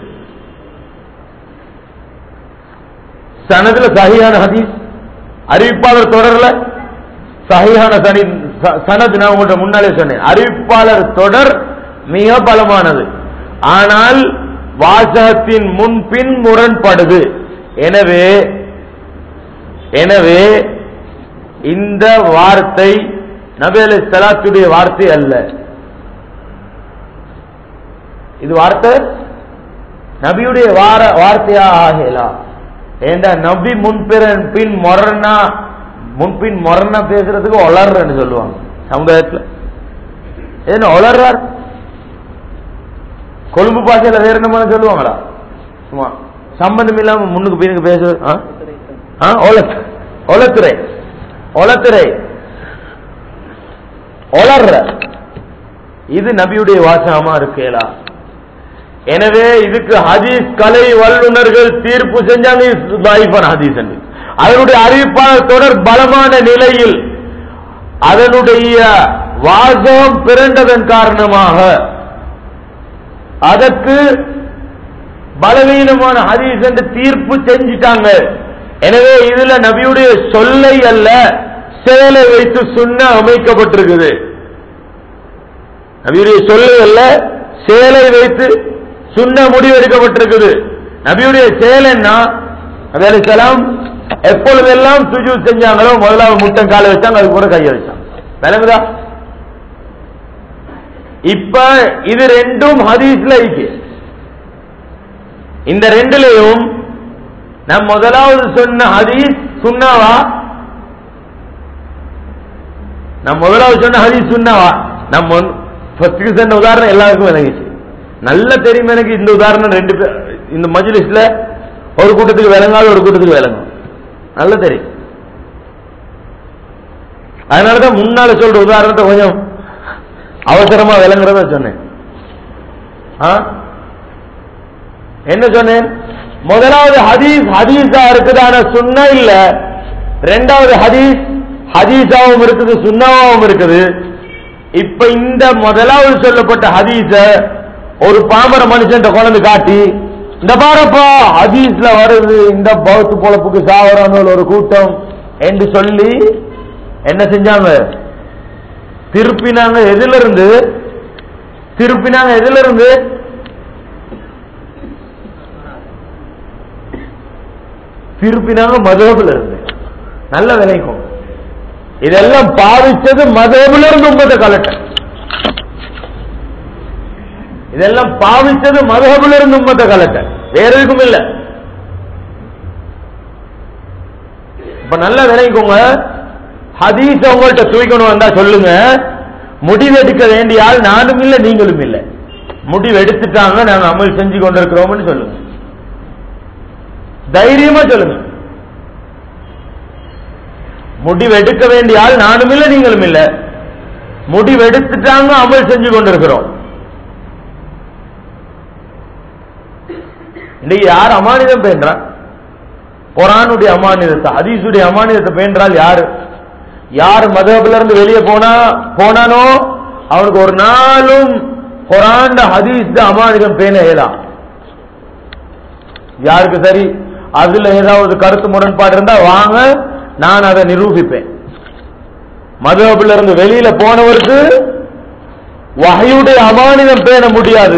சனதுல சஹியான ஹதீஸ் அறிவிப்பாளர் தொடர்ல சஹியான சனி ச- சனது நான் உங்கள்ட்ட முன்னாலே சொன்னேன் அறிவிப்பாளர் தொடர் மிக பலமானது ஆனால் வாசகத்தின் முன்பின் முரண்படுது எனவே எனவே இந்த வார்த்தை நபி அலி சலாத்துடைய வார்த்தை அல்ல இது வார்த்தை நபியுடைய வார வார்த்தையா ஆகலா ஏண்டா நபி முன்பிறன் பின் மொரனா முன்பின் மொரனா பேசுறதுக்கு ஒளர்றன்னு சொல்லுவாங்க சமுதாயத்துல என்ன ஒளர்றார் கொழும்பு பாஷையில வேற என்ன மாதிரி சொல்லுவாங்களா சும்மா சம்பந்தம் இல்லாம முன்னுக்கு பின்னுக்கு பேசுறது ஆ? ஆ ஒலத் ஒலத்துறை ஒலத்துறை ஒளர்ற இது நபியுடைய வாசகமா இருக்கேலா எனவே இதுக்கு ஹதீஸ் கலை வல்லுநர்கள் தீர்ப்பு செஞ்சாங்க இது தாயிஃபான ஹதீஸ் என்று அதனுடைய அறிவிப்பாளர் தொடர் பலமான நிலையில் அதனுடைய வாசகம் பிறண்டதன் காரணமாக அதற்கு பலவீனமான ஹதீஸ் என்று தீர்ப்பு செஞ்சிட்டாங்க எனவே இதுல நபியுடைய சொல்லை அல்ல செயலை வைத்து சுண்ண அமைக்கப்பட்டிருக்குது நபியுடைய சொல்லை அல்ல செயலை வைத்து சுண்ண முடிவெடுக்கப்பட்டிருக்குது நபியுடைய செயல் என்ன நபி அலைஹிஸ்ஸலாம் எப்பொழுதெல்லாம் சுஜூத் செஞ்சாங்களோ முதலாவது முட்டம் காலை வச்சாங்க அது கூட கையை வச்சாங்க விளங்குதா இப்ப இது ரெண்டும் ஹதீஸ்ல இருக்கு இந்த ரெண்டுலயும் நம் முதலாவது சொன்ன ஹதீஸ் சுண்ணாவா நான் முதலாவது சொன்ன ஹதீஸ் சுண்ணாவா நம்ம ஃபர்ஸ்ட் சொன்ன உதாரணம் எல்லாருக்கும் விளங்கிச்சு நல்ல தெரியும் எனக்கு இந்த உதாரணம் ரெண்டு பேர் இந்த மஜ்லிஸ்ல ஒரு கூட்டத்துக்கு விளங்காத ஒரு கூட்டத்துக்கு விளங்கும் நல்ல தெரியும் அதனாலதான் முன்னால சொல்ற உதாரணத்தை கொஞ்சம் அவசரமா விளங்குறத சொன்னேன் ஆ? என்ன சொன்னேன் முதலாவது ஹதீஸ் ஹதீஸா இருக்குதான சுண்ணா இல்ல ரெண்டாவது ஹதீஸ் ஹதீஸாவும் இருக்குது சுண்ணாவும் இருக்குது இப்ப இந்த முதலாவது சொல்லப்பட்ட ஹதீஸ ஒரு பாமர மனுஷன் கொண்டு காட்டி இந்த பாருப்பா ஹதீஸ்ல வருது இந்த பௌத்து பொழப்புக்கு சாவரான ஒரு கூட்டம் என்று சொல்லி என்ன செஞ்சாங்க திருப்பினாங்க எதுல இருந்து திருப்பினாங்க எதுல இருந்து திருப்பினாங்க மதகுல இருந்து நல்ல விலைக்கும் இதெல்லாம் பாவிச்சது மதகுல இருந்து உண்மத்தை கலட்ட இதெல்லாம் பாவிச்சது மதகுல இருந்து உண்மத்தை கலட்ட வேற எதுக்கும் இல்ல இப்ப நல்ல விளைவிக்கோங்க ஹதீஸ் உங்கள்கிட்ட தூக்கணும் வந்தா சொல்லுங்க முடிவெடுக்க வேண்டிய ஆள் நானும் இல்ல நீங்களும் இல்ல முடிவு எடுத்துட்டாங்க நாங்க அமல் செஞ்சு கொண்டிருக்கிறோம்னு சொல்லுங்க தைரியமா சொல்லுங்க முடிவு எடுக்க வேண்டிய ஆள் நானும் இல்ல நீங்களும் இல்ல முடிவு எடுத்துட்டாங்க அமல் செஞ்சு கொண்டிருக்கிறோம் இன்னைக்கு யார் அமானிதம் பேன்றா குரானுடைய அமானிதத்தை ஹதீஸுடைய அமானிதத்தை பேன்றால் யாரு யார் மதபில இருந்து வெளியே போனா போனானோ அவனுக்கு ஒரு நாளும் குரான் ஹதீஸ் அமானிதம் பேண இயலாம் யாருக்கு சரி அதுல ஏதாவது கருத்து முரண்பாடு இருந்தா வாங்க நான் அதை நிரூபிப்பேன் மதுஹபில இருந்து வெளியில போனவருக்கு வகையுடைய அமானிதம் பேண முடியாது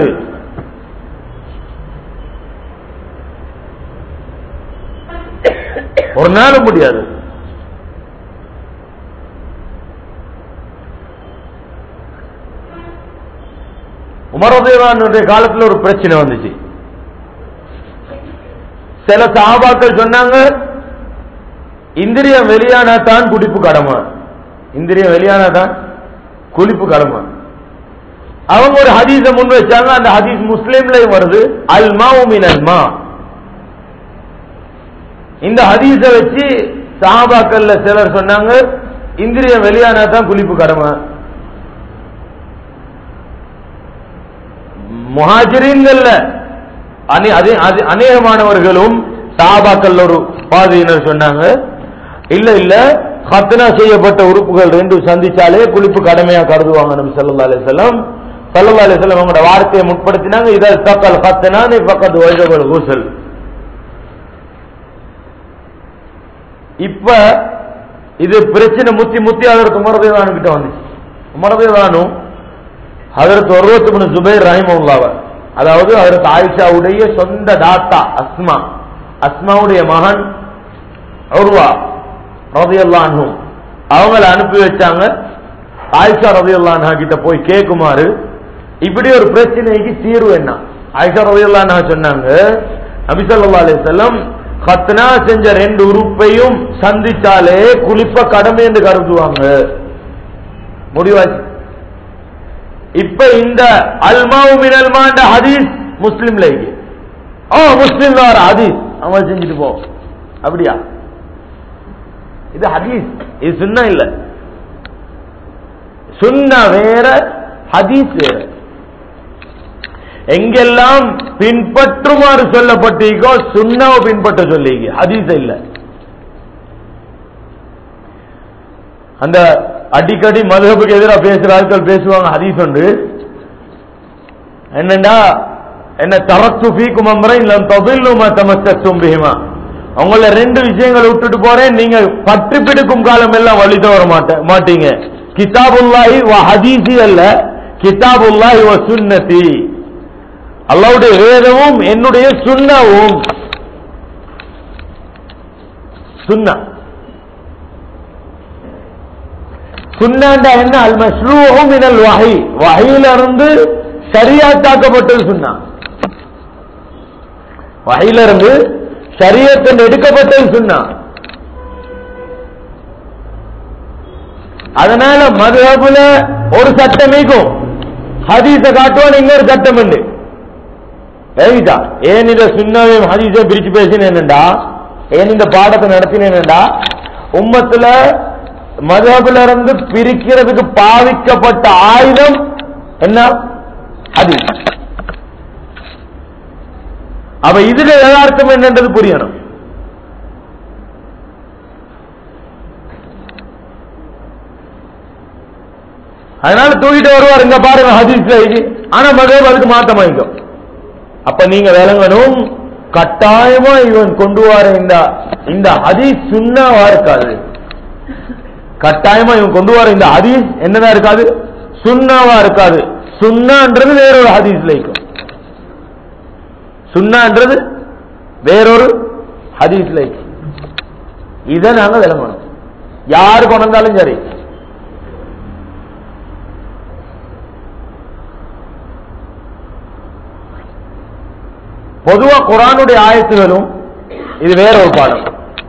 ஒரு நாளும் முடியாது உமரதேவானுடைய காலத்துல ஒரு பிரச்சனை வந்துச்சு சில சகாபாக்கள் சொன்னாங்க இந்திரியம் வெளியானா தான் குடிப்பு கடமை இந்திரியம் வெளியானா தான் குளிப்பு கடமை அவங்க ஒரு ஹதீஸ முன் வச்சாங்க அந்த ஹதீஸ் முஸ்லீம்லயும் வருது அல்மா உமின் அல்மா இந்த ஹதீஸ வச்சு சஹாபாக்கள்ல சிலர் சொன்னாங்க இந்திரியம் வெளியானா தான் குளிப்பு கடமை முஹாஜிரீன்கள்ல அனே அதே அது அநேகமானவர்களும் சஹாபாக்கள் ஒரு பாதையினர் சொன்னாங்க இல்ல இல்ல ஹத்னா செய்யப்பட்ட உறுப்புகள் ரெண்டு சந்திச்சாலே குளிப்பு கடமையா கருதுவாங்க நபி ஸல்லல்லாஹு அலைஹி வஸல்லம் ஸல்லல்லாஹு அலைஹி வஸல்லம் அவங்களோட வார்த்தையை முற்படுத்தினாங்க இத தக்கல் ஹத்னா நீ பக்கத்து வஜபல் குஸ்ல் இப்ப இது பிரச்சனை முத்தி முத்தி அதற்கு உமரதேவானு கிட்ட வந்துச்சு உமரதேவானும் அதற்கு ஒருவத்து ஜுபைர் ரஹிமுல்லாவ அதாவது அதற்கு ஆயிஷாவுடைய சொந்த தாத்தா அஸ்மா அஸ்மாவுடைய மகன் உருவா ரதியல்லான்ஹும் அவங்கள அனுப்பி வச்சாங்க ஆயிஷா ரதியல்லான்ஹா கிட்ட போய் கேட்குமாறு இப்படி ஒரு பிரச்சனைக்கு தீர்வு என்ன ஆயிஷா ரதியல்லான்ஹா சொன்னாங்க நபிசல்லா அலிசல்லம் கத்னா செஞ்ச ரெண்டு உறுப்பையும் சந்திச்சாலே குளிப்ப கடமை என்று கருதுவாங்க முடிவாச்சு இப்ப இந்த அல்மாவு மினல்மாண்ட ஹதீஸ் முஸ்லிம்ல இருக்கு ஓ முஸ்லிம்ல வர ஹதீஸ் அவன் செஞ்சுட்டு போ அப்படியா இது ஹதீஸ் இது சுன்னா இல்ல சுன்னா வேற ஹதீஸ் வேற எங்கெல்லாம் பின்பற்றுமாறு சொல்லப்பட்டீங்கோ சுண்ணாவை பின்பற்ற சொல்லீங்க ஹதீஸ் இல்ல அந்த அடிக்கடி மதுகப்புக்கு எதிராக பேசுற ஆட்கள் பேசுவாங்க ஹதீஸ் உண்டு என்னண்டா என்ன தரத்து ஃபீக்கும் அம்ரை இல்லம் தபில்லுமா தமஸ்தும் பிஹிமா அவங்கள ரெண்டு விஷயங்களை விட்டுட்டு போறேன் நீங்க பற்று பிடிக்கும் காலம் எல்லாம் வழி தவற மாட்ட மாட்டீங்க கிதாபுல்லாஹி வ ஹதீசி அல்ல கிதாபுல்லாஹி வ சுன்னதி அல்லாவுடைய வேதமும் என்னுடைய சுண்ணவும் சுன்னா சுன்னாண்டா என்ன அல் மஷ்ரூஹும் மினல் வஹி வஹியில இருந்து சரியாத்தாக்கப்பட்டது சுன்னா வஹியில இருந்து சரியத்தில் எடுக்கப்பட்டது சுன்னா அதனால மதுஹபுல ஒரு சட்டம் நீக்கும் ஹதீஸ காட்டுவான் இன்னொரு சட்டம் உண்டு ஏவிதா ஏன் இத சுண்ணாவையும் ஹதீஸை பிரிச்சு பேசினேன்டா ஏன் இந்த பாடத்தை நடத்தினேன்டா உம்மத்துல மதபுல இருந்து பிரிக்கிறதுக்கு பாவிக்கப்பட்ட ஆயுதம் என்ன ஹதீஸ் அவ இதுல யதார்த்தம் என்னன்றது புரியணும் அதனால தூக்கிட்டு வருவார் இங்க பாருங்க ஹதீஸ்ல இது ஆனா மதம் அதுக்கு மாத்தம் வாங்கிக்கும் அப்ப நீங்க விளங்கணும் கட்டாயமா இவன் கொண்டு வர இந்த இந்த ஹதீஸ் சுண்ணாவா இருக்காது கட்டாயமா இவன் கொண்டு வர இந்த ஹதீஸ் என்னதான் இருக்காது சுண்ணாவா இருக்காது சுண்ணான்றது வேறொரு ஹதீஸ்ல இருக்கும் சுண்ணான்றது வேறொரு ஹதீஸ்ல இருக்கும் இதை நாங்க விளங்கணும் யாரு கொண்டு வந்தாலும் சரி பொதுவா குரானுடைய ஆயத்துகளும் இது வேற ஒரு பாடம்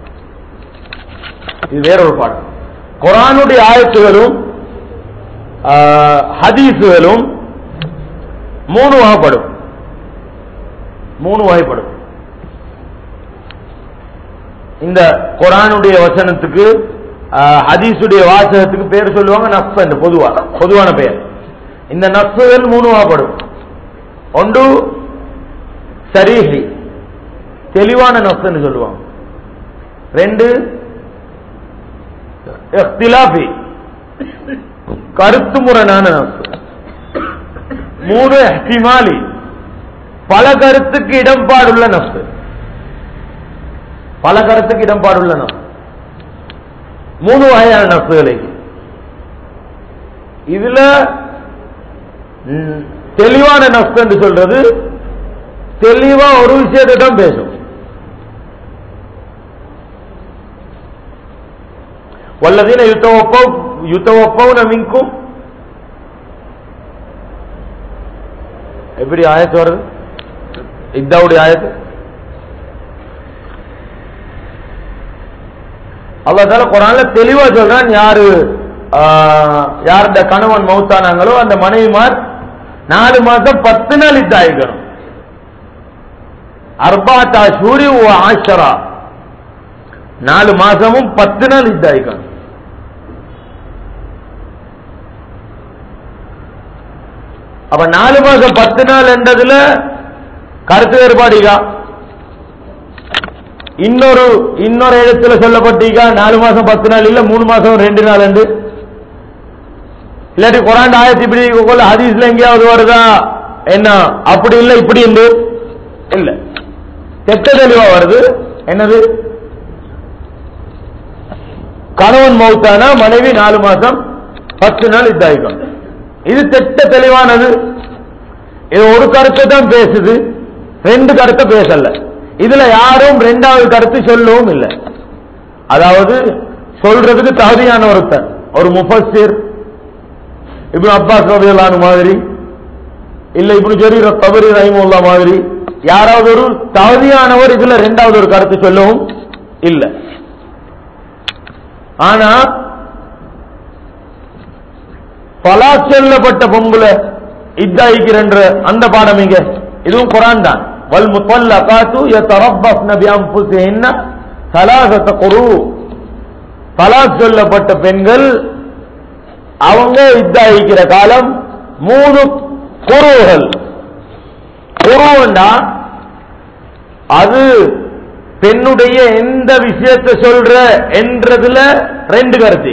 இது வேற ஒரு பாடம் குரானுடைய ஆயத்துகளும் ஆஹ், ஹதீஸுகளும் மூணு வகைப்படும் மூணு வகைப்படும் இந்த குரானுடைய வசனத்துக்கு ஆஹ், ஹதீஸுடைய வாசகத்துக்கு பேர் சொல்லுவாங்க நஃப் என்று பொதுவா பொதுவான பெயர் இந்த நஃப்கள் மூணு வகைப்படும் ஒன்று சரீஹி தெளிவான நஃப்னு சொல்லுவாங்க ரெண்டு இஃப்திலாஃபி கருத்து முரணான நஃப் மூணு இஹ்திமாலி பல கருத்துக்கு இடம்பாடுள்ள நஃப் பல கருத்துக்கு இடம்பாடுள்ள நஃப் மூணு வகையான நஃப்களை இதுல ம், தெளிவான நஃப் என்று சொல்றது தெளிவா ஒரு விஷயத்தை தான் பேசும் வல்லதீன யுத்தவப்பவ் யுத்தவப்பவுன மின்கும் எப்படி ஆயத்து வருது இத்தாவுடைய ஆயத்து அல்லாஹ் குரான்ல தெளிவா சொல்றான் யாரு யாருடைய கணவன் மௌத்தானாங்களோ அந்த மனைவிமார் நாலு மாசம் பத்து நாள் இத்தாயிக்கணும் அர்பாத்தா சூரி ஆஷரா நாலு மாசமும் பத்து நாள் இத்தாயிக்கணும் அப்ப நாலு மாசம் பத்து நாள் என்றதுல கருத்து வேறுபாடிகா இன்னொரு இன்னொரு இடத்துல சொல்லப்பட்டீங்க நாலு மாசம் பத்து நாள் இல்ல மூணு மாசம் ரெண்டு நாள் என்று இல்லாட்டி குரான் ஆயத்து இப்படி கொள்ள ஹதீஸ்ல எங்கேயாவது வருதா என்ன அப்படி இல்ல இப்படி என்று இல்ல தெட்ட தெளிவா வருது என்னது கணவன் மௌத்தானா மனைவி நாலு மாசம் பத்து நாள் இதாயிக்கும் இது தெட்ட தெளிவானது இது ஒரு கருத்தை தான் பேசுது ரெண்டு கருத்தை பேசல இதுல யாரும் ரெண்டாவது கருத்து சொல்லவும் இல்லை அதாவது சொல்றதுக்கு தகுதியான ஒருத்தர் ஒரு முஃபஸ்ஸிர் இப்னு அப்பாஸ் ரபியல்லானு மாதிரி இல்ல இப்னு ஜரீர் தபரி ரஹிமுல்லா மாதிரி யாராவது ஒரு தகுதியானவர் இதுல ரெண்டாவது ஒரு கருத்து சொல்லவும் இல்லை ஆனா பலா சொல்லப்பட்ட பொம்புல இத்தாயிக்கிறன்ற அந்த பாடம் இங்க இதுவும் குரான் தான் வல் முத்தல்லகாத்து யதரப்பஸ்ன பிஅன்ஃபுசிஹின்ன ثلاثه குரு தலாக் சொல்லப்பட்ட பெண்கள் அவங்க இத்தாயிக்கிற காலம் மூணு குருகள் குருண்டா அது பெண்ணுடைய எந்த விஷயத்தை சொல்ற என்றதுல ரெண்டு கருத்து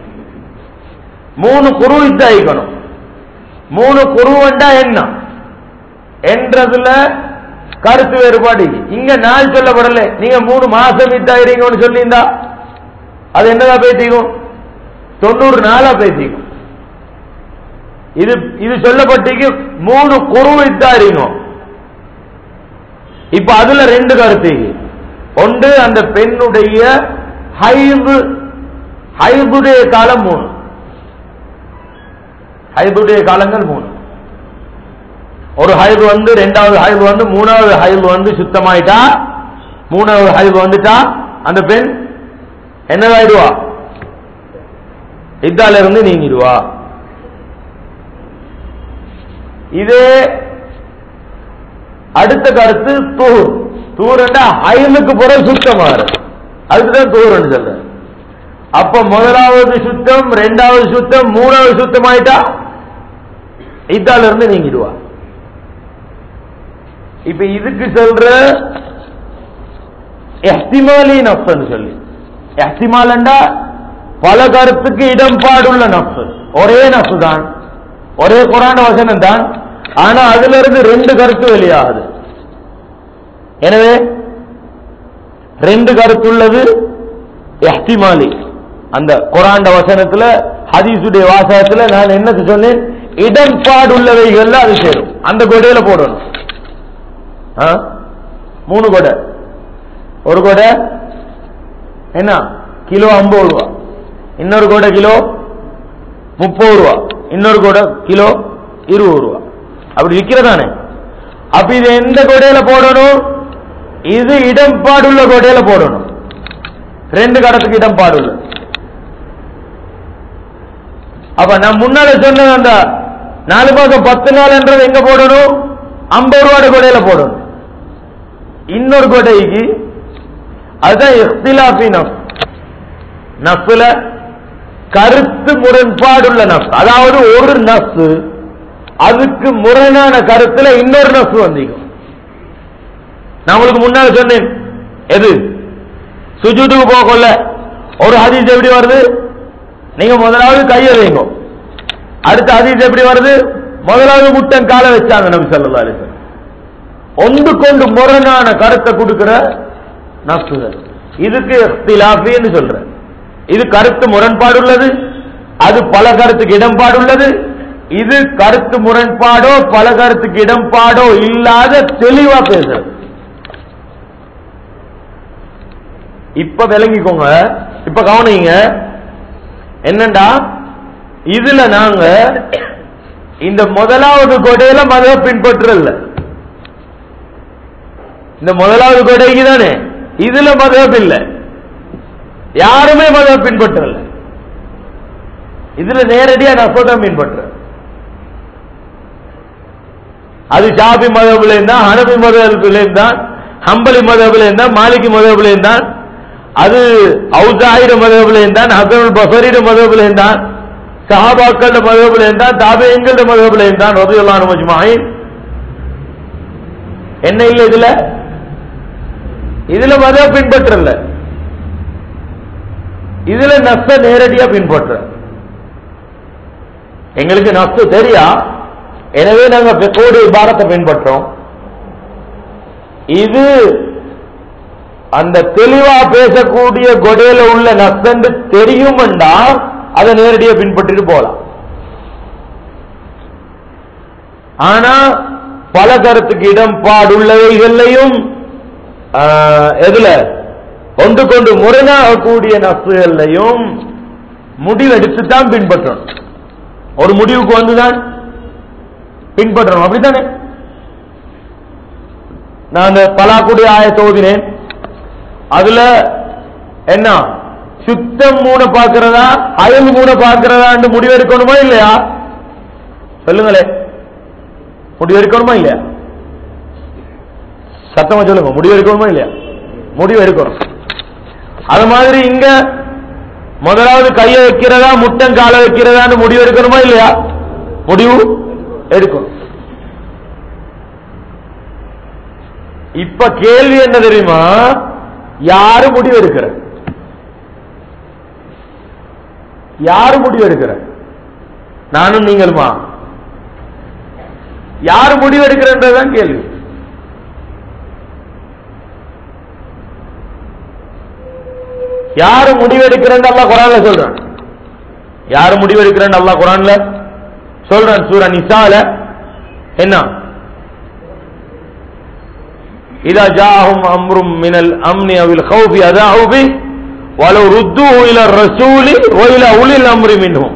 மூணு குரு இத்தாயிக்கணும் மூணு குருவண்டா என்ன என்றதுல கருத்து வேறுபாடு இங்க நாள் சொல்லப்படல நீங்க மூணு மாசம் இத்தாயிரீங்கன்னு சொல்லியிருந்தா அது என்னதா பேசிக்கும் தொண்ணூறு நாளா பேசிக்கும் இது இது சொல்லப்பட்டிக்கு மூணு குரு இத்தாரிங்க இப்ப அதுல ரெண்டு கருத்து ஒன்று அந்த பெண்ணுடைய ஹைபு ஹைபுடைய காலம் மூணு ஹைபுடைய காலங்கள் மூணு ஒரு ஹைபு வந்து ரெண்டாவது ஹைபு வந்து மூணாவது ஹைபு வந்து சுத்தமாயிட்டா மூணாவது ஹைபு வந்துட்டா அந்த பெண் என்னதாயிடுவா இதால இருந்து நீங்கிடுவா இதே அடுத்த கருத்து தூர் தூரண்டா ஐலுக்கு பிறகு சுத்தமாறு அதுக்குதான் தூரன்னு சொல்ற அப்ப முதலாவது சுத்தம் ரெண்டாவது சுத்தம் மூணாவது சுத்தம் ஆயிட்டா இதால இருந்து நீங்கிடுவா இப்ப இதுக்கு சொல்ற எஹ்திமாலி நப்சன்னு சொல்லி எஹ்திமாலண்டா பல கருத்துக்கு இடம்பாடுள்ள நப்சு ஒரே நப்சு தான் ஒரே குரான வசனம் தான் ஆனா அதுல இருந்து ரெண்டு கருத்து வெளியாகுது எனவே ரெண்டு கருத்துள்ளது எஹ்திமாலி அந்த குராண்ட வசனத்துல ஹதீசுடைய வாசகத்துல நான் என்ன சொன்னேன் இடம்பாடுள்ளவைகள்ல அது சேரும் அந்த கொடையில போடணும் ஆ? மூணு கொடை ஒரு கொடை என்ன கிலோ ஐம்பது ரூபா இன்னொரு கொடை கிலோ முப்பது ரூபா இன்னொரு கொடை கிலோ இருபது ரூபா அப்படி விற்கிறதானே அப்ப இது எந்த கொடையில போடணும் இது இடம்பாடுள்ள கொடையில போடணும் ரெண்டு கடத்துக்கு இடம்பாடுள்ள அப்ப நான் முன்னால சொன்ன அந்த நாலு மாசம் பத்து நாள் என்றது எங்க போடணும் ஐம்பது ரூபாட கொடையில போடணும் இன்னொரு கொடைக்கு அதுதான் இஃப்திலாஃபி நஃப் நஃப்ல கருத்து முரண்பாடுள்ள நஃப் அதாவது ஒரு நஃப் அதுக்கு முரணான கருத்துல இன்னொரு நஃப் வந்திக்கும் நான் உங்களுக்கு முன்னால சொன்னேன் எது சுஜூதுக்கு போகல ஒரு ஹதீஸ் எப்படி வருது நீங்க முதலாவது கையை வைங்க அடுத்த ஹதீஸ் எப்படி வருது முதலாவது முட்டன் காலை வச்சாங்க நபி ஸல்லல்லாஹு அலைஹி வஸல்லம் ஒன்று கொண்டு முரணான கருத்தை கொடுக்கிற நஃப்சுகள் இதுக்கு இஃப்திலாஃபின்னு சொல்றேன் இது கருத்து முரண்பாடுள்ளது அது பல கருத்துக்கு இடம்பாடுள்ளது இது கருத்து முரண்பாடோ பல கருத்துக்கு இடம்பாடோ இல்லாத தெளிவா பேசுறது இப்ப விளங்கிக்கோங்க இப்ப கவனிங்க என்னண்டா இதுல நாங்க இந்த முதலாவது கொடையில மத பின்பற்றல இந்த முதலாவது கொடைக்கு தானே இதுல மதப் இல்ல யாருமே மதம் பின்பற்றல இதுல நேரடியா நசோதம் பின்பற்ற அது ஷாபி மதபில இருந்தா ஹனபி மதபில இருந்தான் ஹம்பலி மதபில இருந்தான் மாலிகி மதபில இருந்தான் அது ஔசாயிர மதபில இருந்தான் ஹசனுல் பசரிட மதபில இருந்தான் சஹாபாக்கள மதபில இருந்தான் தாபேங்கள மதபில இருந்தான் ரதியுல்லாஹு மஜ்மாயின் என்ன இல்ல இதுல இதுல மத பின்பற்றல இதுல நஷ்ட நேரடியா பின்பற்ற எங்களுக்கு நஷ்ட தெரியா எனவே நாங்க பெக்கோடு இபாரத்தை பின்பற்றோம் இது அந்த தெளிவா பேசக்கூடிய கொடையில உள்ள நஷ்டம் தெரியும்டா அதை நேரடியா பின்பற்றிட்டு போலாம் ஆனா பல கருத்துக்கு இடம்பாடுள்ளவைகளையும் ஆஹ், எதுல ஒன்று கொண்டு முரணாகக்கூடிய நசுகளையும் முடிவெடுத்து தான் பின்பற்றணும் ஒரு முடிவுக்கு வந்துதான் பின்பற்றணும் அப்படித்தானே நான் அந்த பலாக்குடி ஆயத்தை ஓதினேன் அதுல என்ன சுத்தம் மூண பாக்குறதா அயல் மூண பாக்குறதான்னு முடிவெடுக்கணுமா இல்லையா சொல்லுங்களே முடிவெடுக்கணுமா இல்லையா சத்தமா சொல்லுங்க முடிவு எடுக்கணுமா இல்லையா முடிவு எடுக்கணும் அது மாதிரி இங்க முதலாவது கையை வைக்கிறதா முட்டன் காலை வைக்கிறதான்னு முடிவு எடுக்கணுமா இல்லையா முடிவு எடுக்கணும் இப்ப கேள்வி என்ன தெரியுமா யாரு முடிவு எடுக்கிற யாரு முடிவு எடுக்கிற நானும் நீங்களுமா யாரு முடிவு எடுக்கிறன்றதுதான் கேள்வி யாரு முடிவெடுக்கிறேன் அல்லாஹ் குரான்ல சொல்றான் யாரு முடிவெடுக்கிறேன் அல்லாஹ் குரான்ல சொல்றான் சூரா நிசால என்ன إذا جاءهم أمر من الأمن أو الخوف أذاعوا به ولو ردوه إلى الرسول وإلى أولي الأمر منهم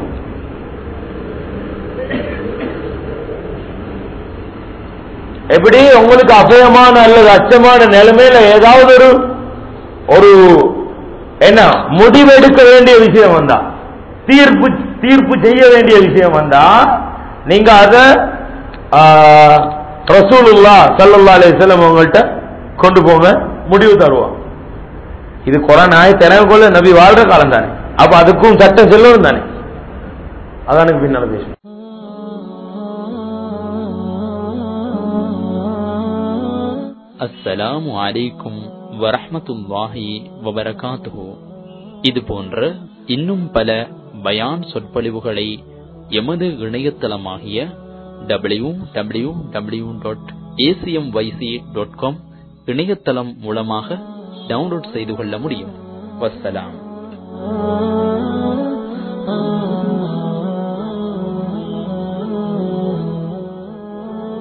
எப்படி உங்களுக்கு அபயமான அல்லது அச்சமான நிலைமையில ஏதாவது ஒரு ஒரு என்ன முடிவெடுக்க வேண்டிய விஷயம் வந்தா தீர்ப்பு தீர்ப்பு செய்ய வேண்டிய விஷயம் வந்தா நீங்க அத ரசூலுல்லா சல்லல்லா அலைஹிஸ்ஸலாம் உங்கள்கிட்ட கொண்டு போங்க முடிவு தருவோம் இது குரான் ஆய திறவுக்குள்ள நபி வாழ்ற காலம் தானே அப்ப அதுக்கும் சட்டம் செல்லவும் தானே அதான் எனக்கு பின்னால பேசும் அஸ்ஸலாமு அலைக்கும் வரஹ்மத்துல்லாஹி வபரகாத்துஹு இது போன்ற இன்னும் பல பயான் சொற்பொழிவுகளை எமது இணையதளமாகிய W W W dot ACM YC dot com இணையதளம் மூலமாக டவுன்லோட் செய்து கொள்ள முடியும் வஸ்ஸலாம்